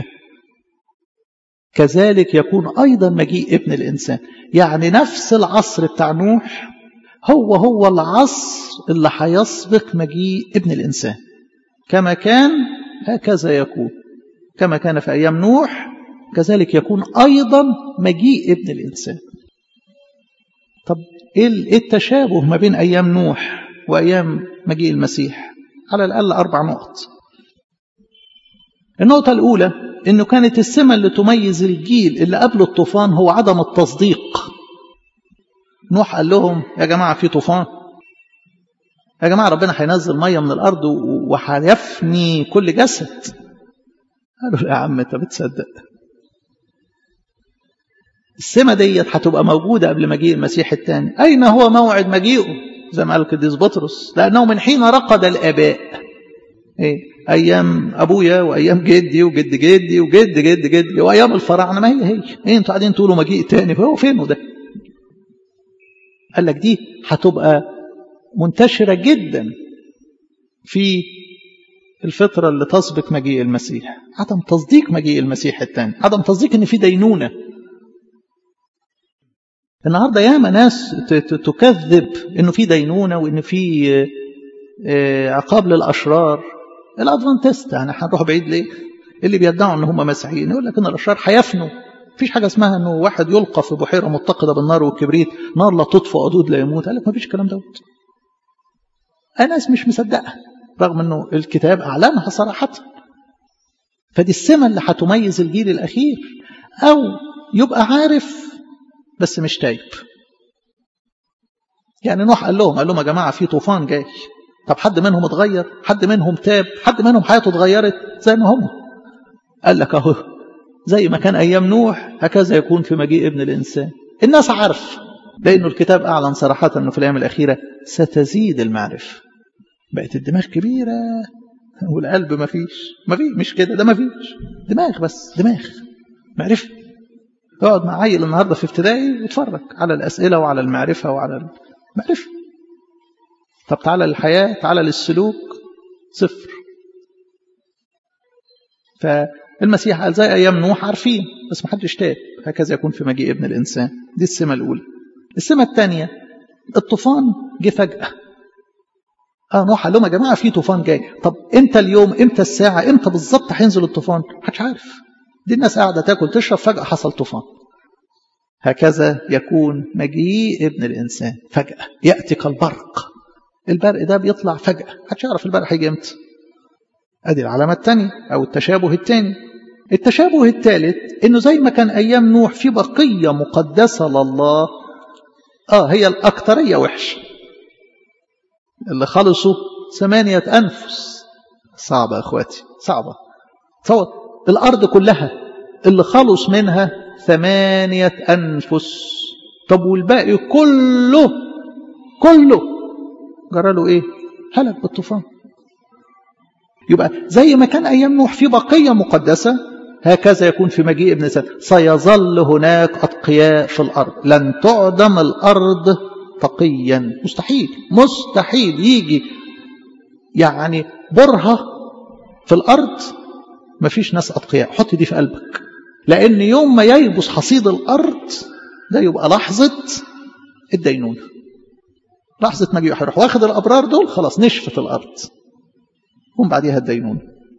Speaker 1: كذلك يكون ايضا مجيء ابن الانسان يعني نفس العصر بتاع نوح هو هو العصر اللي هيسبق مجيء ابن الانسان كما كان هكذا يكون كما كان في أيام نوح كذلك يكون أيضا مجيء ابن الإنسان طب إيه التشابه ما بين أيام نوح وأيام مجيء المسيح على الأقل أربع نقط النقطة الأولى إنه كانت السمة اللي تميز الجيل اللي قبل الطوفان هو عدم التصديق نوح قال لهم يا جماعة في طوفان يا جماعة ربنا هينزل مية من الأرض وهيفني كل جسد قالوا يا عم أنت بتصدق السمة ديت هتبقى موجودة قبل مجيء المسيح الثاني أين هو موعد مجيئه زي ما قال القديس بطرس لأنه من حين رقد الآباء إيه؟ أيام أبويا وأيام جدي وجد جدي وجد جد جدي وأيام الفراعنة ما هي هي إيه أنتوا قاعدين تقولوا مجيء تاني فهو فينه ده قال لك دي هتبقى منتشرة جدا في الفترة اللي تسبق مجيء المسيح عدم تصديق مجيء المسيح الثاني عدم تصديق ان في دينونة النهاردة ياما ناس تكذب انه في دينونة وان في عقاب للأشرار الأدفانتست يعني هنروح بعيد ليه اللي بيدعوا ان هم مسيحيين يقول لك ان الأشرار هيفنوا مفيش حاجة اسمها انه واحد يلقى في بحيرة متقدة بالنار والكبريت نار لا تطفئ حدود لا يموت قال لك مفيش الكلام دوت ناس مش مصدقة رغم انه الكتاب اعلنها صراحة فدي السمة اللي هتميز الجيل الاخير او يبقى عارف بس مش تايب يعني نوح قال لهم قال لهم يا جماعة في طوفان جاي طب حد منهم اتغير حد منهم تاب حد منهم حياته اتغيرت زي ما هم قال لك اهو زي ما كان أيام نوح هكذا يكون في مجيء ابن الإنسان الناس عارف لأنه الكتاب أعلن صراحة أنه في الأيام الأخيرة ستزيد المعرفة بقت الدماغ كبيرة والقلب ما فيش ما فيش مش كده ده ما فيش دماغ بس دماغ معرفة اقعد مع عيل النهارده في ابتدائي واتفرج على الأسئلة وعلى المعرفة وعلى المعرفة طب تعالى للحياة تعالى للسلوك صفر فالمسيح قال زي أيام نوح عارفين بس ما حدش تاب هكذا يكون في مجيء ابن الإنسان دي السمة الأولى السمة الثانية الطوفان جه فجأة اه نوح قال لهم يا جماعة في طوفان جاي طب امتى اليوم امتى الساعة امتى بالظبط هينزل الطوفان محدش عارف دي الناس قاعدة تاكل تشرب فجأة حصل طوفان هكذا يكون مجيء ابن الإنسان فجأة يأتي كالبرق البرق ده بيطلع فجأة محدش يعرف البرق هيجي امتى ادي العلامة الثانية او التشابه الثاني التشابه الثالث انه زي ما كان ايام نوح في بقية مقدسة لله اه هي الاكترية وحشة اللي خلصوا ثمانية انفس صعبة اخواتي صعبة تصور الارض كلها اللي خلص منها ثمانية انفس طب والباقي كله كله جرى له ايه هلك بالطوفان يبقى زي ما كان أيام نوح في بقية مقدسة هكذا يكون في مجيء ابن سنة سيظل هناك أتقياء في الأرض لن تعدم الأرض تقيا مستحيل مستحيل يجي يعني برهة في الأرض ما فيش ناس أتقياء حط دي في قلبك لأن يوم ما ييبس حصيد الأرض ده يبقى لحظة الدينونة لحظة مجيء هيروح واخد الأبرار دول خلاص نشفت الأرض ومن بعدها الدينون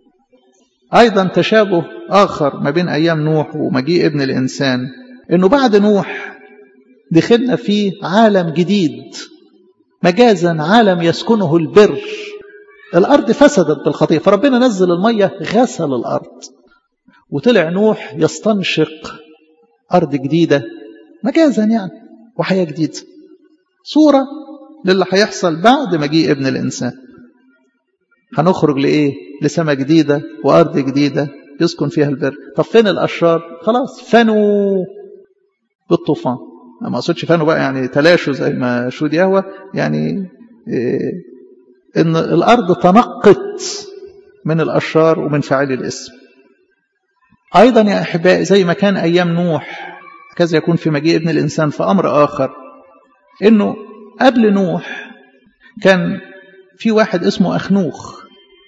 Speaker 1: أيضا تشابه آخر ما بين أيام نوح ومجيء ابن الإنسان أنه بعد نوح دخلنا في عالم جديد مجازا عالم يسكنه البر الأرض فسدت بالخطيئة فربنا نزل المية غسل الأرض وطلع نوح يستنشق أرض جديدة مجازا يعني وحياة جديدة صورة للي هيحصل بعد مجيء ابن الإنسان هنخرج لإيه لسماء جديدة وأرض جديدة يسكن فيها البر طب فين الأشرار خلاص فنوا بالطوفان ما أقصدش فنوا بقى يعني تلاشوا زي ما شود يهوى يعني إيه إن الأرض تنقت من الأشرار ومن فاعلي الاسم أيضا يا أحبائي زي ما كان أيام نوح كذا يكون في مجيء ابن الإنسان في أمر آخر إنه قبل نوح كان في واحد اسمه أخنوخ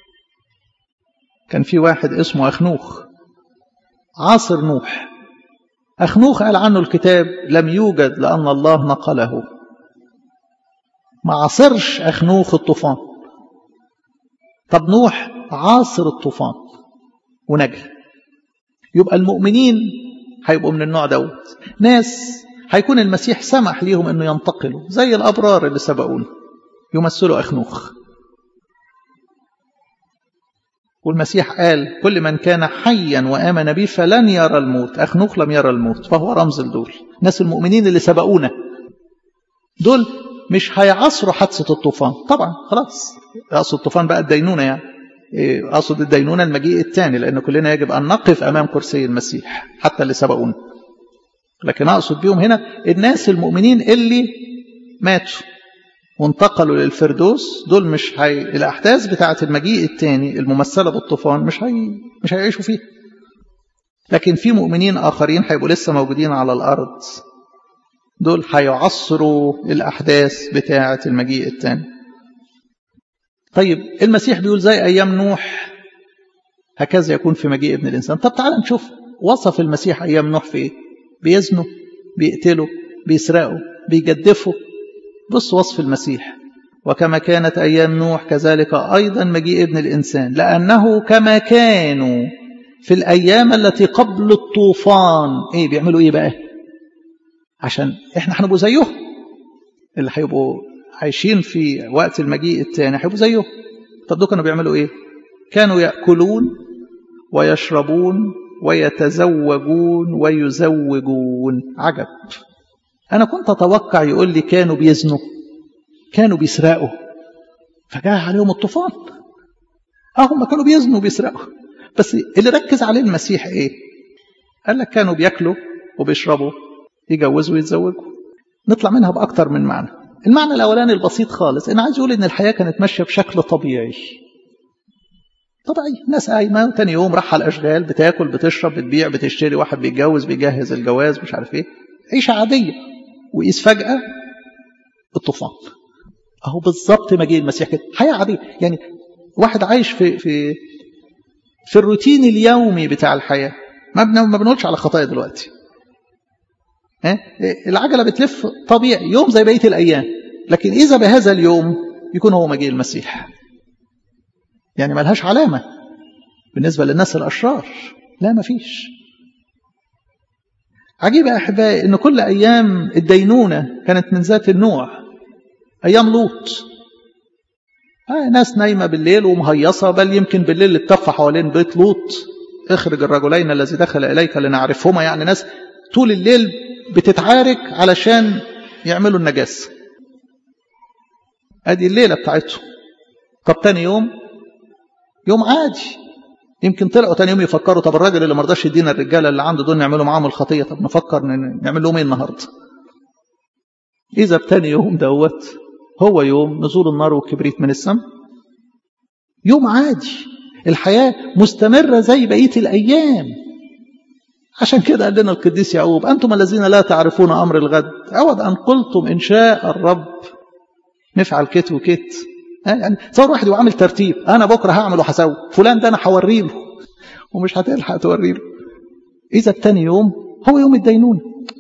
Speaker 1: كان في واحد اسمه أخنوخ عاصر نوح أخنوخ قال عنه الكتاب لم يوجد لأن الله نقله ما عاصرش أخنوخ الطوفان طب نوح عاصر الطوفان ونجا يبقى المؤمنين هيبقوا من النوع دوت ناس هيكون المسيح سمح ليهم انه ينتقلوا زي الابرار اللي سبقونا يمثلوا اخنوخ والمسيح قال كل من كان حيا وآمن بي فلن يرى الموت أخنوخ لم يرى الموت فهو رمز لدول ناس المؤمنين اللي سبقونا دول مش هيعصروا حادثة الطوفان طبعا خلاص أقصد الطوفان بقى الدينونة يعني أقصد الدينونة المجيء الثاني لأن كلنا يجب أن نقف أمام كرسي المسيح حتى اللي سبقونا لكن أقصد بيهم هنا الناس المؤمنين اللي ماتوا وانتقلوا للفردوس دول مش هي الأحداث بتاعة المجيء الثاني الممثلة بالطوفان مش هي مش هيعيشوا فيه لكن في مؤمنين آخرين هيبقوا لسه موجودين على الأرض دول هيعصروا الأحداث بتاعة المجيء الثاني طيب المسيح بيقول زي أيام نوح هكذا يكون في مجيء ابن الإنسان طب تعال نشوف وصف المسيح أيام نوح في إيه بيزنوا بيقتلوا بيسرقوا بيجدفوا بص وصف المسيح وكما كانت أيام نوح كذلك أيضا مجيء ابن الإنسان لأنه كما كانوا في الأيام التي قبل الطوفان إيه بيعملوا إيه بقى عشان إحنا هنبقوا زيهم اللي هيبقوا عايشين في وقت المجيء الثاني هيبقوا زيهم طب دول كانوا بيعملوا إيه كانوا يأكلون ويشربون ويتزوجون ويزوجون عجب أنا كنت أتوقع يقول لي كانوا بيزنوا كانوا بيسرقوا فجاء عليهم الطوفان اه هم كانوا بيزنوا وبيسرقوا بس اللي ركز عليه المسيح ايه قال لك كانوا بياكلوا وبيشربوا يجوزوا ويتزوجوا نطلع منها بأكتر من معنى المعنى الأولاني البسيط خالص أنا عايز أقول إن الحياة كانت ماشية بشكل طبيعي طبيعي ناس قايمة وتاني يوم راح على الأشغال بتاكل بتشرب بتبيع بتشتري واحد بيتجوز بيجهز الجواز مش عارف ايه عيشة عادية وقيس فجأة الطوفان اهو بالظبط مجيء المسيح كده حياة عادية يعني واحد عايش في في في الروتين اليومي بتاع الحياة ما ما بنقولش على خطايا دلوقتي ها العجلة بتلف طبيعي يوم زي بقية الأيام لكن إذا بهذا اليوم يكون هو مجيء المسيح يعني ملهاش علامة بالنسبة للناس الأشرار لا ما فيش عجيب يا أحبائي أن كل أيام الدينونة كانت من ذات النوع أيام لوط آه ناس نايمة بالليل ومهيصة بل يمكن بالليل اتفق حوالين بيت لوط اخرج الرجلين الذي دخل إليك لنعرفهما يعني ناس طول الليل بتتعارك علشان يعملوا النجاسة ادي الليلة بتاعتهم طب تاني يوم يوم عادي يمكن طلعوا تاني يوم يفكروا طب الراجل اللي مرضاش يدينا الرجاله اللي عنده دول نعملوا معاهم الخطيه طب نفكر نعمل لهم ايه النهارده اذا بتاني يوم دوت هو يوم نزول النار والكبريت من السماء يوم عادي الحياه مستمره زي بقيه الايام عشان كده قال لنا القديس يعقوب انتم الذين لا تعرفون امر الغد عوض ان قلتم ان شاء الرب نفعل كت وكت يعني صار واحد وعامل ترتيب انا بكره هعمل وهسوي فلان ده انا هوري له ومش هتلحق توري له اذا التاني يوم هو يوم الدينونه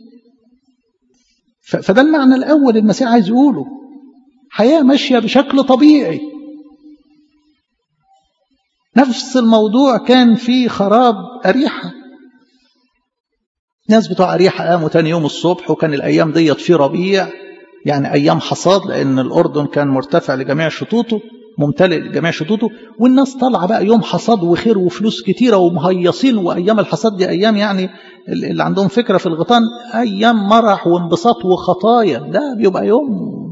Speaker 1: فده المعنى الاول المسيح عايز يقوله حياه ماشيه بشكل طبيعي نفس الموضوع كان في خراب اريحه ناس بتوع اريحه قاموا تاني يوم الصبح وكان الايام ديت في ربيع يعني أيام حصاد لأن الأردن كان مرتفع لجميع شطوطه ممتلئ لجميع شطوطه والناس طالعة بقى يوم حصاد وخير وفلوس كتيرة ومهيصين وأيام الحصاد دي أيام يعني اللي عندهم فكرة في الغطان أيام مرح وانبساط وخطايا ده بيبقى يوم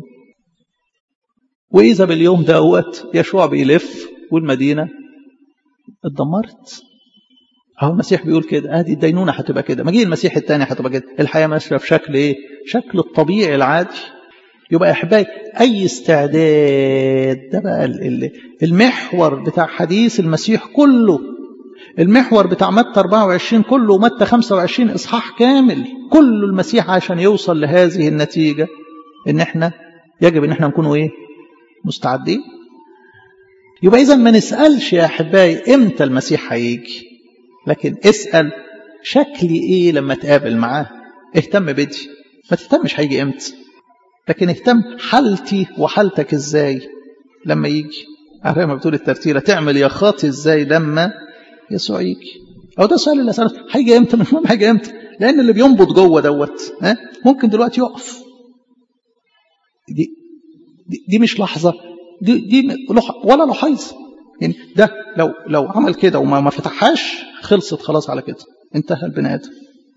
Speaker 1: وإذا باليوم دوت يشوع بيلف والمدينة اتدمرت اهو المسيح بيقول كده ادي الدينونه هتبقى كده مجيء المسيح الثاني هتبقى كده الحياه ماشيه في شكل ايه شكل الطبيعي العادي يبقى يا احبائي اي استعداد ده بقى المحور بتاع حديث المسيح كله المحور بتاع متى 24 كله ومتى 25 اصحاح كامل كله المسيح عشان يوصل لهذه النتيجه ان احنا يجب ان احنا نكون ايه مستعدين يبقى اذا ما نسالش يا احبائي امتى المسيح هيجي لكن اسال شكلي ايه لما تقابل معاه اهتم بدي ما تهتمش هيجي امتى لكن اهتم حالتي وحالتك ازاي لما يجي عارف ما بتقول الترتيله تعمل يا خاطي ازاي لما يسوع يجي او ده السؤال اللي اساله هيجي امتى مش مهم هيجي امتى لان اللي بينبض جوه دوت ها ممكن دلوقتي يقف دي دي, دي مش لحظه دي, دي ولا لحيظه يعني ده لو لو عمل كده وما ما فتحهاش خلصت خلاص على كده انتهى البني ادم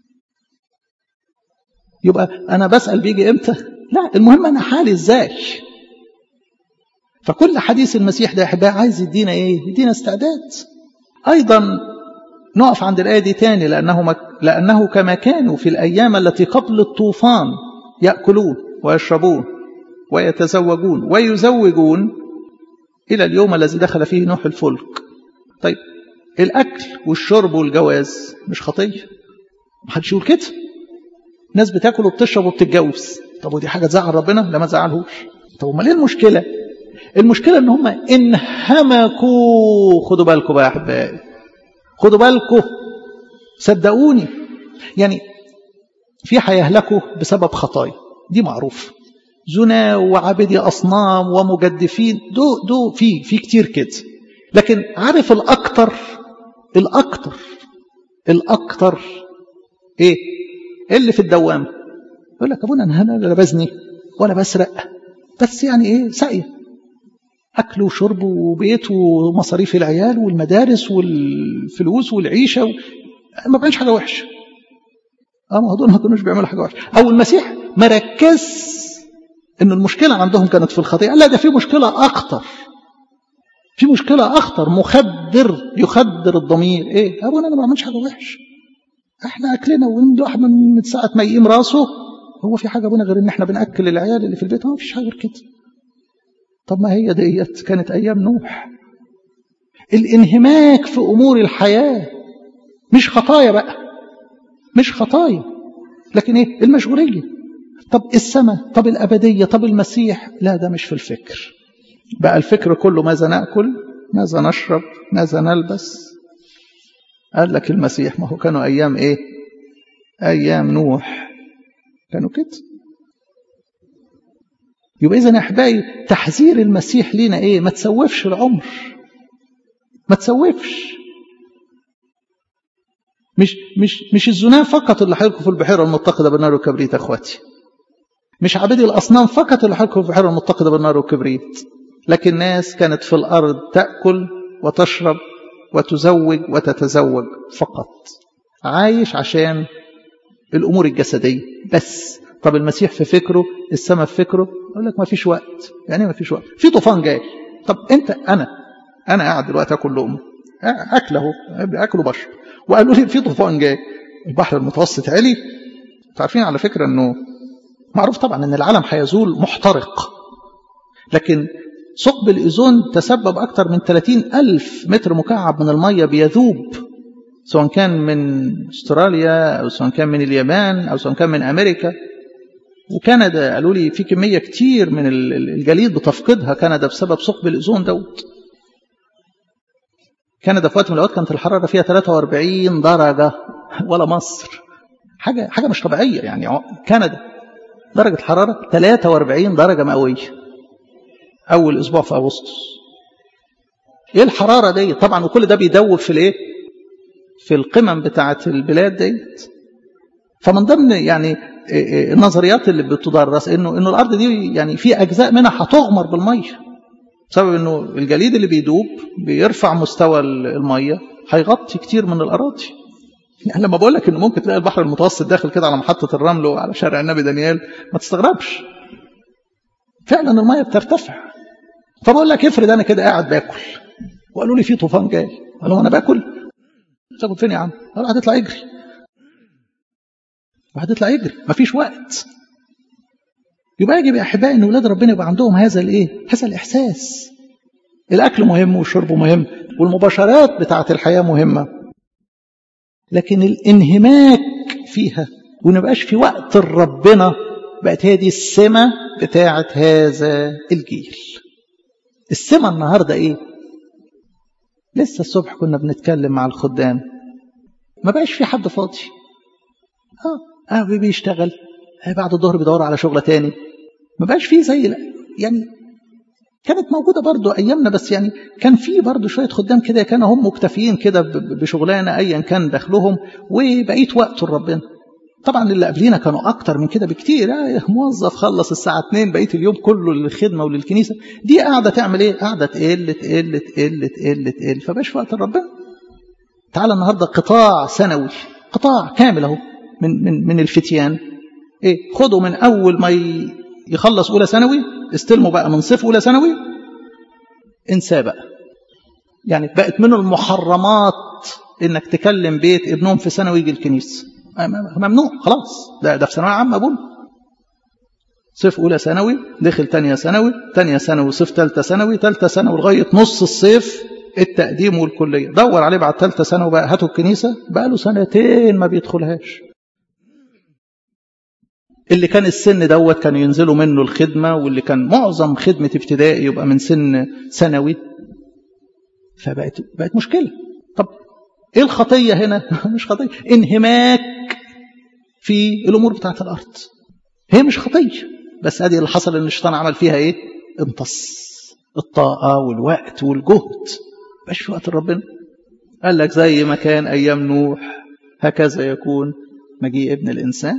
Speaker 1: يبقى انا بسال بيجي امتى لا المهم انا حالي ازاي فكل حديث المسيح ده يا احبائي عايز يدينا ايه يدينا استعداد ايضا نقف عند الايه دي تاني لانه مك... لانه كما كانوا في الايام التي قبل الطوفان ياكلون ويشربون ويتزوجون ويزوجون الى اليوم الذي دخل فيه نوح الفلك طيب الاكل والشرب والجواز مش خطيه محدش يقول كده ناس بتاكل وبتشرب وبتتجوز طب ودي حاجه تزعل ربنا لا ما تزعلهوش طب امال ايه المشكله المشكله ان هم انهمكوا خدوا بالكم بقى يا احبائي خدوا بالكم صدقوني يعني في هيهلكوا بسبب خطايا دي معروفه زنا وعابدي اصنام ومجدفين دو دو في في كتير كده لكن عارف الاكتر الاكتر الاكتر ايه اللي في الدوام يقول لك ابونا انا لا بزني ولا بسرق بس يعني ايه ساقيه اكل وشرب وبيت ومصاريف العيال والمدارس والفلوس والعيشه و... ما بيعملش حاجه وحشه اه ما دول ما كانوش بيعملوا حاجه وحشه او المسيح ما ركز ان المشكله عندهم كانت في الخطيئه لا ده في مشكله اخطر في مشكله اخطر مخدر يخدر الضمير ايه ابونا انا ما بعملش حاجه وحشه احنا اكلنا ونروح من ساعه ما يقيم راسه هو في حاجه ابونا غير ان احنا بناكل العيال اللي في البيت ما فيش حاجه غير كده طب ما هي ديت كانت ايام نوح الانهماك في امور الحياه مش خطايا بقى مش خطايا لكن ايه المشغوليه طب السماء طب الابديه طب المسيح لا ده مش في الفكر بقى الفكر كله ماذا ناكل ماذا نشرب ماذا نلبس قال لك المسيح ما هو كانوا ايام ايه ايام نوح كانوا كده يبقى اذا يا احبائي تحذير المسيح لينا ايه ما تسوفش العمر ما تسوفش مش مش مش الزنا فقط اللي هيلقوا في البحيره المتقده بالنار والكبريت يا اخواتي مش عبيد الاصنام فقط اللي هيلقوا في البحيره المتقده بالنار والكبريت لكن ناس كانت في الارض تاكل وتشرب وتزوج وتتزوج فقط عايش عشان الامور الجسديه بس طب المسيح في فكره السماء في فكره يقول لك ما فيش وقت يعني ما فيش وقت في طوفان جاي طب انت انا انا قاعد دلوقتي اكل لقمه اكل اهو اكل وبشرب وقالوا لي في طوفان جاي البحر المتوسط علي انتوا عارفين على فكره انه معروف طبعا ان العالم هيزول محترق لكن ثقب الاوزون تسبب اكثر من 30 الف متر مكعب من الميه بيذوب سواء كان من استراليا او سواء كان من اليابان او سواء كان من امريكا وكندا قالوا لي في كميه كتير من الجليد بتفقدها كندا بسبب ثقب الاوزون دوت كندا في وقت من الاوقات كانت الحراره فيها 43 درجه ولا مصر حاجه حاجه مش طبيعيه يعني كندا درجه الحراره 43 درجه مئويه اول اسبوع في اغسطس ايه الحراره دي طبعا وكل ده بيدوب في الايه في القمم بتاعه البلاد ديت فمن ضمن يعني النظريات اللي بتدرس انه انه الارض دي يعني في اجزاء منها هتغمر بالميه بسبب انه الجليد اللي بيدوب بيرفع مستوى الميه هيغطي كتير من الاراضي يعني لما بقول لك انه ممكن تلاقي البحر المتوسط داخل كده على محطه الرمل وعلى شارع النبي دانيال ما تستغربش فعلا الميه بترتفع فبقول لك افرض انا كده قاعد باكل وقالوا لي في طوفان جاي قالوا انا باكل تاكل فين يا عم قالوا هتطلع يجري وهتطلع يجري مفيش وقت يبقى يجب يا احبائي ان اولاد ربنا يبقى عندهم هذا الايه هذا الاحساس الاكل مهم والشرب مهم والمباشرات بتاعه الحياه مهمه لكن الانهماك فيها ونبقاش في وقت ربنا بقت هي دي السمه بتاعه هذا الجيل السمه النهارده ايه لسه الصبح كنا بنتكلم مع الخدام ما بقاش في حد فاضي اه اه بيشتغل آه بعد الظهر بيدور على شغله تاني ما بقاش فيه زي يعني كانت موجوده برضو ايامنا بس يعني كان في برضو شويه خدام كده كانوا هم مكتفيين كده بشغلانه ايا كان دخلهم وبقيت وقت لربنا طبعا اللي قبلينا كانوا اكتر من كده بكتير آه موظف خلص الساعه 2 بقيه اليوم كله للخدمه وللكنيسه دي قاعده تعمل ايه قاعده تقل تقل تقل تقل تقل فباش وقت ربنا تعالى النهارده قطاع سنوي قطاع كامل اهو من من من الفتيان ايه خدوا من اول ما يخلص اولى ثانوي استلموا بقى من صيف اولى ثانوي انساه بقى يعني بقت من المحرمات انك تكلم بيت ابنهم في ثانوي يجي الكنيسه ممنوع خلاص ده ده في ثانويه عامه ابونا صيف اولى ثانوي دخل ثانيه ثانوي ثانيه ثانوي صيف ثالثه ثانوي ثالثه ثانوي لغايه نص الصيف التقديم والكليه دور عليه بعد ثالثه ثانوي بقى هاتوا الكنيسه بقى له سنتين ما بيدخلهاش اللي كان السن دوت كانوا ينزلوا منه الخدمه واللي كان معظم خدمه ابتدائي يبقى من سن ثانوي فبقت بقت مشكله طب ايه الخطيه هنا مش خطيه انهماك في الامور بتاعه الارض هي مش خطيه بس ادي اللي حصل ان الشيطان عمل فيها ايه امتص الطاقه والوقت والجهد مش في وقت ربنا قال لك زي ما كان ايام نوح هكذا يكون مجيء ابن الانسان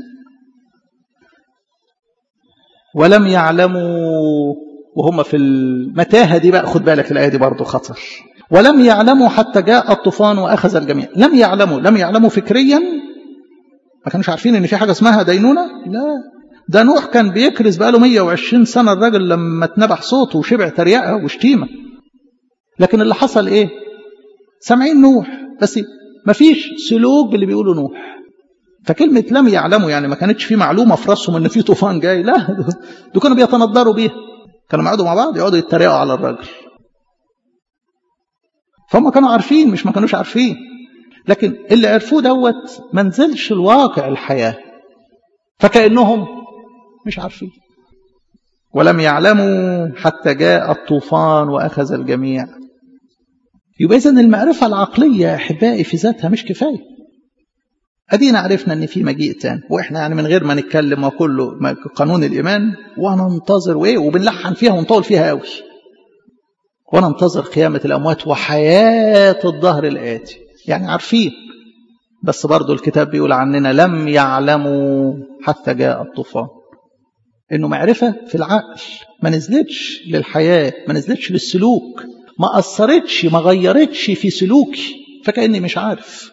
Speaker 1: ولم يعلموا وهم في المتاهه دي بقى خد بالك الايه دي برضه خطر ولم يعلموا حتى جاء الطوفان واخذ الجميع لم يعلموا لم يعلموا فكريا ما كانوش عارفين ان في حاجه اسمها دينونه لا ده نوح كان بيكرز بقاله 120 سنه الراجل لما اتنبح صوته وشبع تريقه وشتيمه لكن اللي حصل ايه سامعين نوح بس ما فيش سلوك باللي بيقوله نوح فكلمة لم يعلموا يعني ما كانتش في معلومة في راسهم ان في طوفان جاي لا دول كانوا بيتنضروا بيها كانوا يقعدوا مع بعض يقعدوا يتريقوا على الراجل فهم كانوا عارفين مش ما كانوش عارفين لكن اللي عرفوه دوت ما نزلش الواقع الحياة فكأنهم مش عارفين ولم يعلموا حتى جاء الطوفان وأخذ الجميع يبقى إذن المعرفة العقلية يا أحبائي في ذاتها مش كفاية أدينا عرفنا أن في مجيء تاني وإحنا يعني من غير ما نتكلم وكله قانون الإيمان وننتظر وإيه وبنلحن فيها ونطول فيها قوي وننتظر قيامة الأموات وحياة الظهر الآتي يعني عارفين بس برضو الكتاب بيقول عننا لم يعلموا حتى جاء الطوفان انه معرفة في العقل ما نزلتش للحياة ما نزلتش للسلوك ما أثرتش ما غيرتش في سلوكي فكأني مش عارف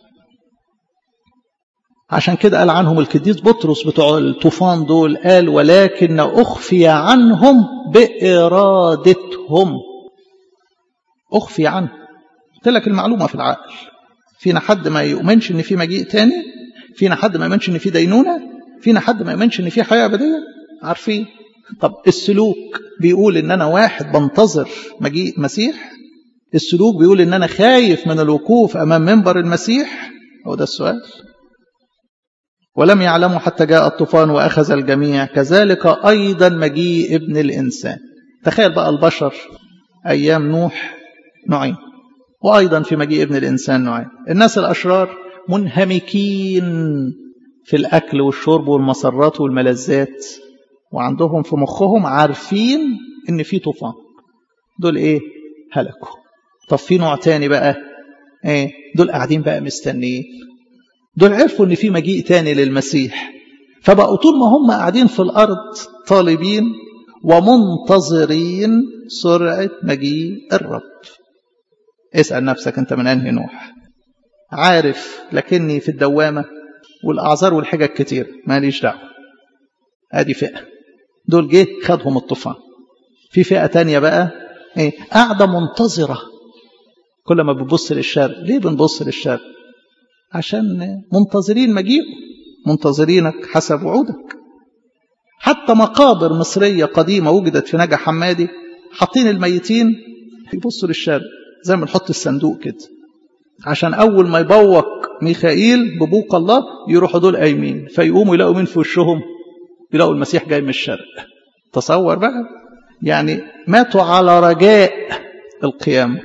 Speaker 1: عشان كده قال عنهم القديس بطرس بتوع الطوفان دول قال ولكن أخفي عنهم بإرادتهم أخفي عنه قلت لك المعلومة في العقل فينا حد ما يؤمنش ان في مجيء تاني فينا حد ما يؤمنش ان في دينونة فينا حد ما يؤمنش ان في حياة أبدية عارفين طب السلوك بيقول ان انا واحد بنتظر مجيء مسيح السلوك بيقول ان انا خايف من الوقوف امام منبر المسيح هو ده السؤال ولم يعلموا حتى جاء الطوفان واخذ الجميع كذلك ايضا مجيء ابن الانسان تخيل بقى البشر ايام نوح نوعين وايضا في مجيء ابن الانسان نوعين الناس الاشرار منهمكين في الاكل والشرب والمسرات والملذات وعندهم في مخهم عارفين ان في طوفان دول ايه هلكوا طب في نوع تاني بقى ايه دول قاعدين بقى مستنيين دول عرفوا ان في مجيء تاني للمسيح فبقوا طول ما هم قاعدين في الارض طالبين ومنتظرين سرعه مجيء الرب اسال نفسك انت من انهي نوح عارف لكني في الدوامه والاعذار والحجج كتير ماليش دعوه ادي فئه دول جه خدهم الطوفان في فئه تانية بقى ايه قاعده منتظره كل ما بتبص للشرق ليه بنبص للشرق عشان منتظرين مجيئه منتظرينك حسب وعودك حتى مقابر مصرية قديمة وجدت في نجا حمادي حاطين الميتين يبصوا للشرق زي ما نحط الصندوق كده عشان أول ما يبوق ميخائيل ببوق الله يروحوا دول قايمين فيقوموا يلاقوا مين في وشهم يلاقوا المسيح جاي من الشرق تصور بقى يعني ماتوا على رجاء القيامة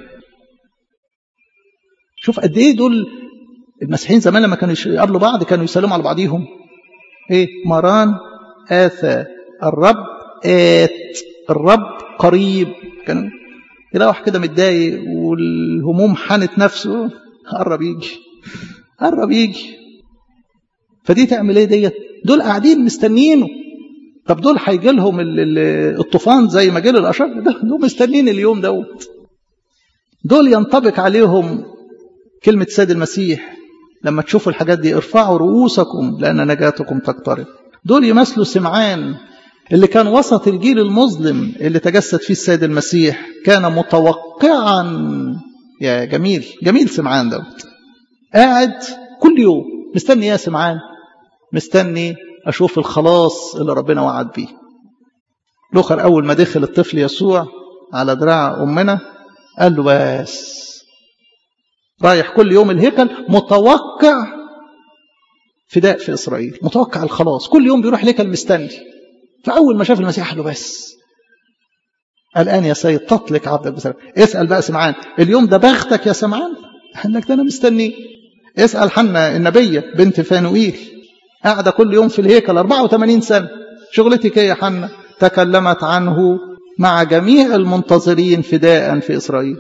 Speaker 1: شوف قد ايه دول المسيحيين زمان لما كانوا يقابلوا بعض كانوا يسلموا على بعضيهم ايه مران آثى الرب آت الرب قريب كان يلاقي واحد كده متضايق والهموم حنت نفسه قرب يجي قرب يجي فدي تعمل ايه ديت دول قاعدين مستنيينه طب دول هيجي لهم الطوفان زي ما جه الاشرار دول مستنيين اليوم دوت دول ينطبق عليهم كلمة سيد المسيح لما تشوفوا الحاجات دي ارفعوا رؤوسكم لأن نجاتكم تقترب دول يمثلوا سمعان اللي كان وسط الجيل المظلم اللي تجسد فيه السيد المسيح كان متوقعا يا جميل جميل سمعان دوت قاعد كل يوم مستني يا سمعان مستني أشوف الخلاص اللي ربنا وعد بيه لوخر أول ما دخل الطفل يسوع على دراع أمنا قال له بس رايح كل يوم الهيكل متوقع فداء في إسرائيل متوقع الخلاص كل يوم بيروح الهيكل مستني فأول ما شاف المسيح قال له بس الآن يا سيد تطلق عبدك بسلام اسأل بقى سمعان اليوم ده بختك يا سمعان قال لك ده أنا مستني اسأل حنا النبية بنت فانوئيل قاعدة كل يوم في الهيكل 84 سنة شغلتك ايه يا حنا تكلمت عنه مع جميع المنتظرين فداء في إسرائيل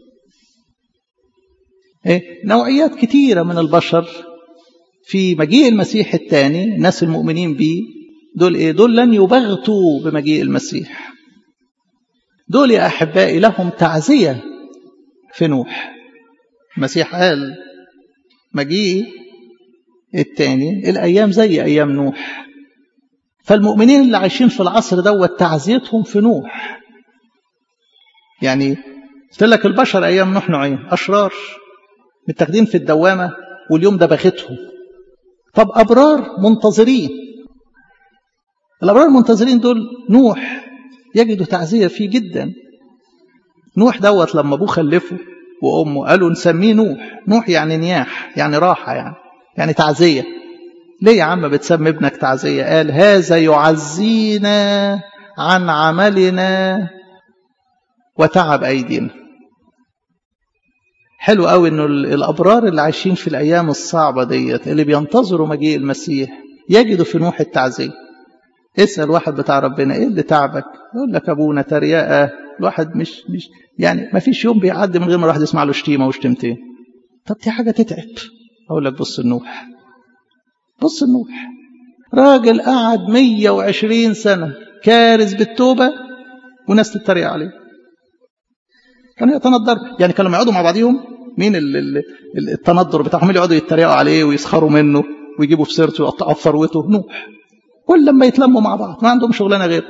Speaker 1: إيه؟ نوعيات كتيرة من البشر في مجيء المسيح الثاني الناس المؤمنين به دول ايه دول لن يبغتوا بمجيء المسيح دول يا احبائي لهم تعزيه في نوح المسيح قال مجيء الثاني الايام زي ايام نوح فالمؤمنين اللي عايشين في العصر دوت تعزيتهم في نوح يعني قلت لك البشر ايام نوح نوعين اشرار متاخدين في الدوامه واليوم ده باختهم طب ابرار منتظرين الابرار المنتظرين دول نوح يجدوا تعزيه فيه جدا نوح دوت لما ابوه خلفه وامه قالوا نسميه نوح نوح يعني نياح يعني راحه يعني يعني تعزيه ليه يا عم بتسمي ابنك تعزيه قال هذا يعزينا عن عملنا وتعب ايدينا حلو قوي انه الابرار اللي عايشين في الايام الصعبه ديت اللي بينتظروا مجيء المسيح يجدوا في نوح التعزيه اسال واحد بتاع ربنا ايه اللي تعبك يقول لك ابونا تريقه الواحد مش مش يعني ما فيش يوم بيعدي من غير ما الواحد يسمع له شتيمه وشتمتين طب دي حاجه تتعب اقول لك بص النوح بص النوح راجل قعد 120 سنه كارث بالتوبه وناس تتريق عليه كانوا يتندر يعني كانوا يقعدوا مع بعضهم مين التندر بتاعهم اللي يقعدوا يتريقوا عليه ويسخروا منه ويجيبوا في سيرته ويقطعوا في ثروته نوح كل لما يتلموا مع بعض ما عندهم شغلانه غير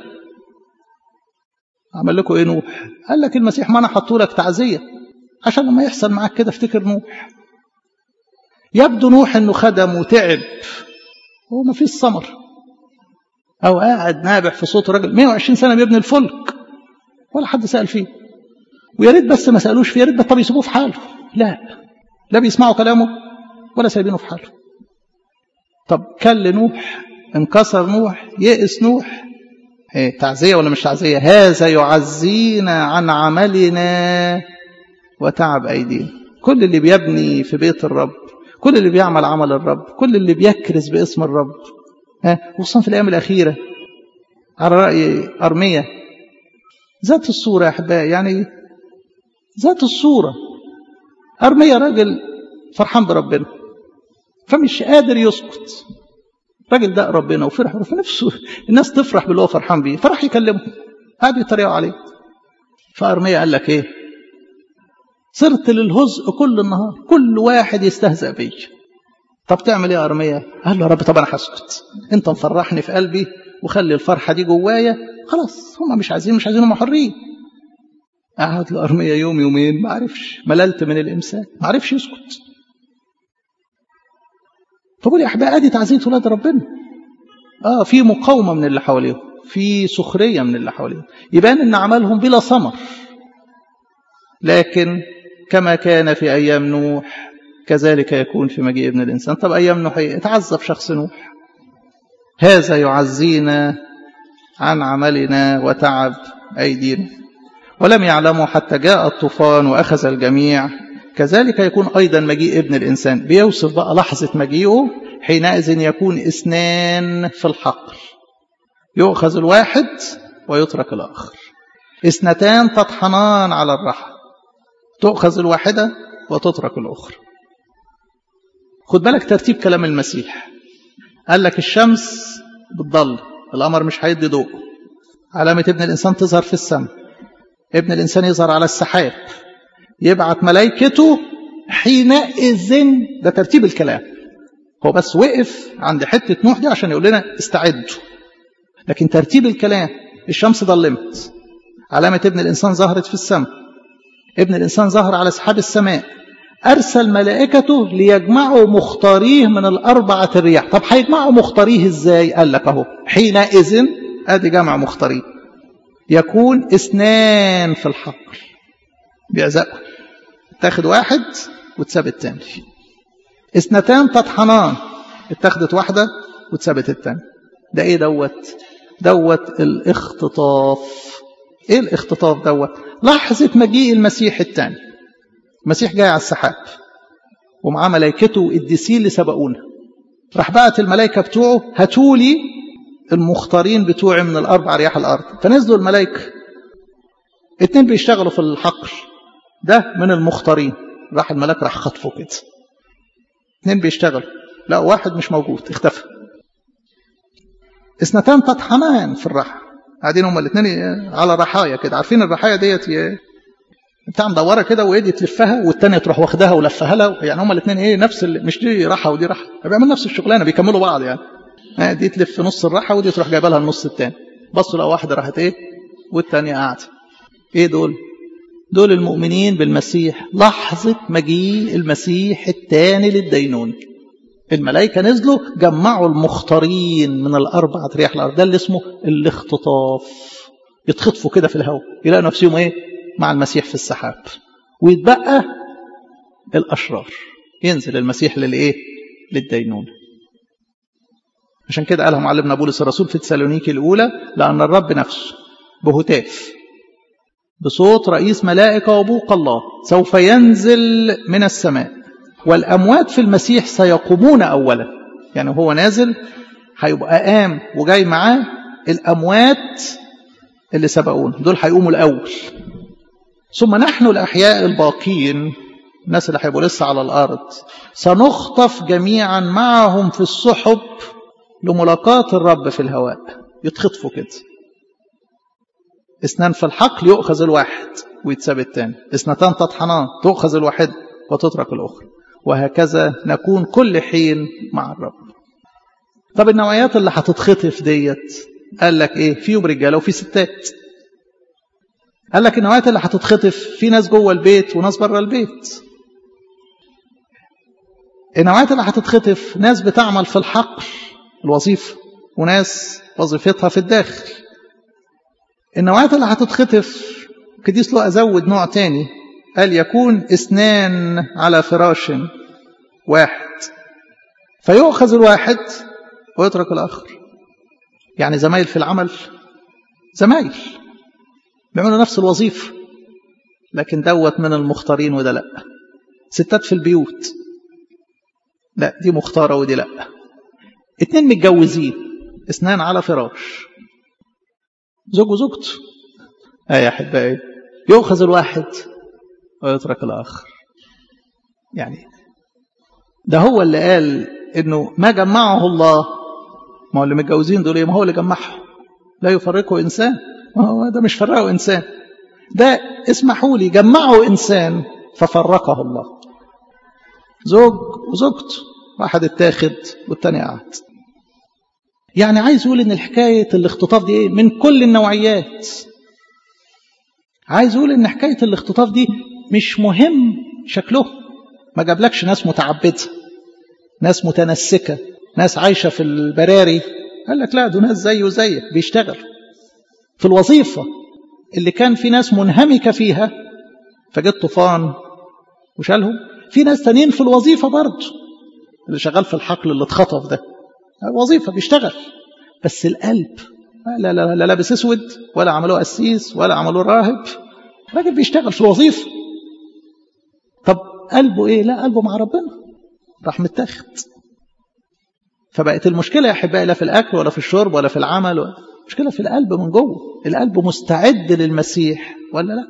Speaker 1: عمل لكم ايه نوح قال لك المسيح ما انا حطوا لك تعزيه عشان لما يحصل معاك كده افتكر نوح يبدو نوح انه خدم وتعب هو ما فيش ثمر او قاعد نابح في صوت راجل 120 سنه بيبني الفلك ولا حد سال فيه ويا ريت بس ما سالوش فيه يا ريت طب يسيبوه في حاله لا لا بيسمعوا كلامه ولا سايبينه في حاله طب كل نوح انكسر نوح يئس نوح ايه تعزية ولا مش تعزية هذا يعزينا عن عملنا وتعب أيدينا كل اللي بيبني في بيت الرب كل اللي بيعمل عمل الرب كل اللي بيكرز باسم الرب ها خصوصا في الأيام الأخيرة على رأي أرمية ذات الصورة يا أحبائي يعني ذات الصورة أرمية راجل فرحان بربنا فمش قادر يسكت الراجل ده ربنا وفرح في نفسه الناس تفرح باللي هو فرحان بيه فراح يكلمه قعدوا يتريقوا عليه فأرمية قال لك ايه صرت للهزء كل النهار كل واحد يستهزأ بي طب تعمل ايه يا أرمية قال له يا رب طب انا هسكت انت مفرحني في قلبي وخلي الفرحة دي جوايا خلاص هم مش عايزين مش عايزين هم حرين قعد له أرمية يوم يومين ما عرفش مللت من الإمساك ما عرفش يسكت فبقول يا احبائي ادي تعزيه ولاد ربنا اه في مقاومه من اللي حواليهم في سخريه من اللي حواليهم يبان ان عملهم بلا ثمر لكن كما كان في ايام نوح كذلك يكون في مجيء ابن الانسان طب ايام نوح اتعذب شخص نوح هذا يعزينا عن عملنا وتعب ايدينا ولم يعلموا حتى جاء الطوفان واخذ الجميع كذلك يكون أيضا مجيء ابن الإنسان بيوصف بقى لحظة مجيئه حينئذ يكون اثنان في الحقل يؤخذ الواحد ويترك الآخر اثنتان تطحنان على الرحى تؤخذ الواحدة وتترك الأخرى خد بالك ترتيب كلام المسيح قال لك الشمس بتضل القمر مش هيدي ضوء علامة ابن الإنسان تظهر في السماء ابن الإنسان يظهر على السحاب يبعت ملائكته حينئذ ده ترتيب الكلام هو بس وقف عند حتة نوح دي عشان يقول لنا استعدوا لكن ترتيب الكلام الشمس ضلمت علامة ابن الإنسان ظهرت في السماء ابن الإنسان ظهر على سحاب السماء أرسل ملائكته ليجمعوا مختاريه من الأربعة الرياح طب هيجمعوا مختاريه إزاي قال لك أهو حينئذ أدي جمع مختاريه يكون اثنان في الحقل بيعزقوا تاخد واحد وتثبت التاني اثنتان تطحنان اتخذت واحدة وتثبت التاني ده ايه دوت دوت الاختطاف ايه الاختطاف دوت لحظة مجيء المسيح الثاني المسيح جاي على السحاب ومعاه ملائكته الديسين اللي سبقونا راح بعت الملائكة بتوعه هاتولي المختارين بتوعي من الأربع رياح الأرض فنزلوا الملائكة اتنين بيشتغلوا في الحقل ده من المختارين راح الملاك راح خطفه كده اتنين بيشتغلوا لا واحد مش موجود اختفى اثنتان تطحنان في الرحى قاعدين هما الاثنين على رحايا كده عارفين الرحايا ديت بتاع مدوره كده وايدي تلفها والثانيه تروح واخدها ولفها لها يعني هما الاثنين ايه نفس ال... مش دي رحى ودي رحى بيعملوا نفس الشغلانه بيكملوا بعض يعني دي تلف نص الرحى ودي تروح جايبه لها النص الثاني بصوا لو واحده راحت ايه والثانيه قاعده ايه دول دول المؤمنين بالمسيح لحظه مجيء المسيح الثاني للدينون الملائكة نزلوا جمعوا المختارين من الأربعة رياح الأرض ده اللي اسمه الاختطاف يتخطفوا كده في الهواء يلاقوا نفسهم ايه مع المسيح في السحاب ويتبقى الأشرار ينزل المسيح للإيه للدينونة عشان كده قالها معلمنا بولس الرسول في تسالونيكي الأولى لأن الرب نفسه بهتاف بصوت رئيس ملائكة وبوق الله سوف ينزل من السماء والأموات في المسيح سيقومون أولا يعني هو نازل هيبقى قام وجاي معاه الأموات اللي سبقون دول هيقوموا الأول ثم نحن الأحياء الباقين الناس اللي هيبقوا لسه على الأرض سنخطف جميعا معهم في السحب لملاقاة الرب في الهواء يتخطفوا كده اثنان في الحقل يؤخذ الواحد ويتساب الثاني اثنتان تطحنان تؤخذ الواحد وتترك الأخرى وهكذا نكون كل حين مع الرب طب النوعيات اللي هتتخطف ديت قال لك ايه فيهم رجاله وفي ستات قال لك النوعيات اللي هتتخطف في ناس جوه البيت وناس بره البيت النوعيات اللي هتتخطف ناس بتعمل في الحقل الوظيفه وناس وظيفتها في الداخل النوعيات اللي هتتخطف كديس له ازود نوع تاني قال يكون اثنان على فراش واحد فيؤخذ الواحد ويترك الآخر يعني زمايل في العمل زمايل بيعملوا نفس الوظيفة لكن دوت من المختارين وده لا ستات في البيوت لا دي مختارة ودي لا اتنين متجوزين اثنان على فراش زوج وزوجته اه يا احبائي يؤخذ الواحد ويترك الآخر يعني ده هو اللي قال انه ما جمعه الله ما هو اللي متجوزين دول ايه ما هو اللي جمعهم لا يفرقه انسان ما هو ده مش فرقه انسان ده اسمحوا لي جمعه انسان ففرقه الله زوج وزوجته واحد اتاخد والتاني قعد يعني عايز يقول ان الحكايه الاختطاف دي ايه من كل النوعيات عايز يقول ان حكايه الاختطاف دي مش مهم شكله ما جابلكش ناس متعبده ناس متنسكه ناس عايشه في البراري قال لك لا دول ناس زي وزيك بيشتغل في الوظيفه اللي كان في ناس منهمكه فيها فجت طوفان وشالهم في ناس تانيين في الوظيفه برضه اللي شغال في الحقل اللي اتخطف ده وظيفه بيشتغل بس القلب لا لا لا لابس اسود ولا عملوه قسيس ولا عملوه راهب راجل بيشتغل في الوظيفه طب قلبه ايه لا قلبه مع ربنا راح متاخد فبقت المشكله يا احبائي لا في الاكل ولا في الشرب ولا في العمل ولا المشكله في القلب من جوه القلب مستعد للمسيح ولا لا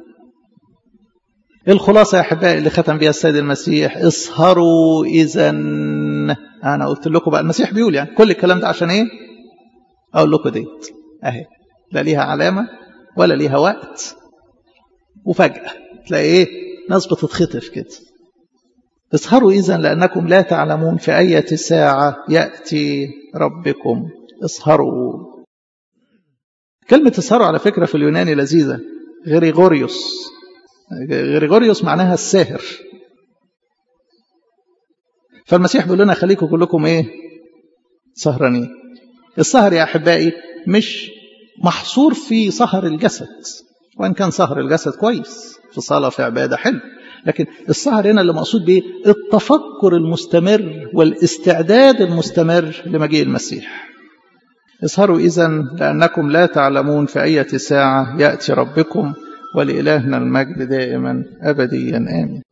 Speaker 1: الخلاصه يا احبائي اللي ختم بها السيد المسيح اسهروا اذا انا قلت لكم بقى المسيح بيقول يعني كل الكلام ده عشان ايه اقول لكم ديت اهي لا ليها علامه ولا ليها وقت وفجاه تلاقي ايه ناس بتتخطف كده اسهروا اذا لانكم لا تعلمون في اية ساعه ياتي ربكم اسهروا كلمة اسهروا على فكرة في اليوناني لذيذة غريغوريوس غريغوريوس معناها الساهر فالمسيح بيقول لنا خليكم كلكم ايه سهرانين السهر يا احبائي مش محصور في سهر الجسد وان كان سهر الجسد كويس في صلاه في عباده حلو لكن السهر هنا اللي مقصود به التفكر المستمر والاستعداد المستمر لمجيء المسيح اسهروا اذا لانكم لا تعلمون في اية ساعه ياتي ربكم ولالهنا المجد دائما ابديا امين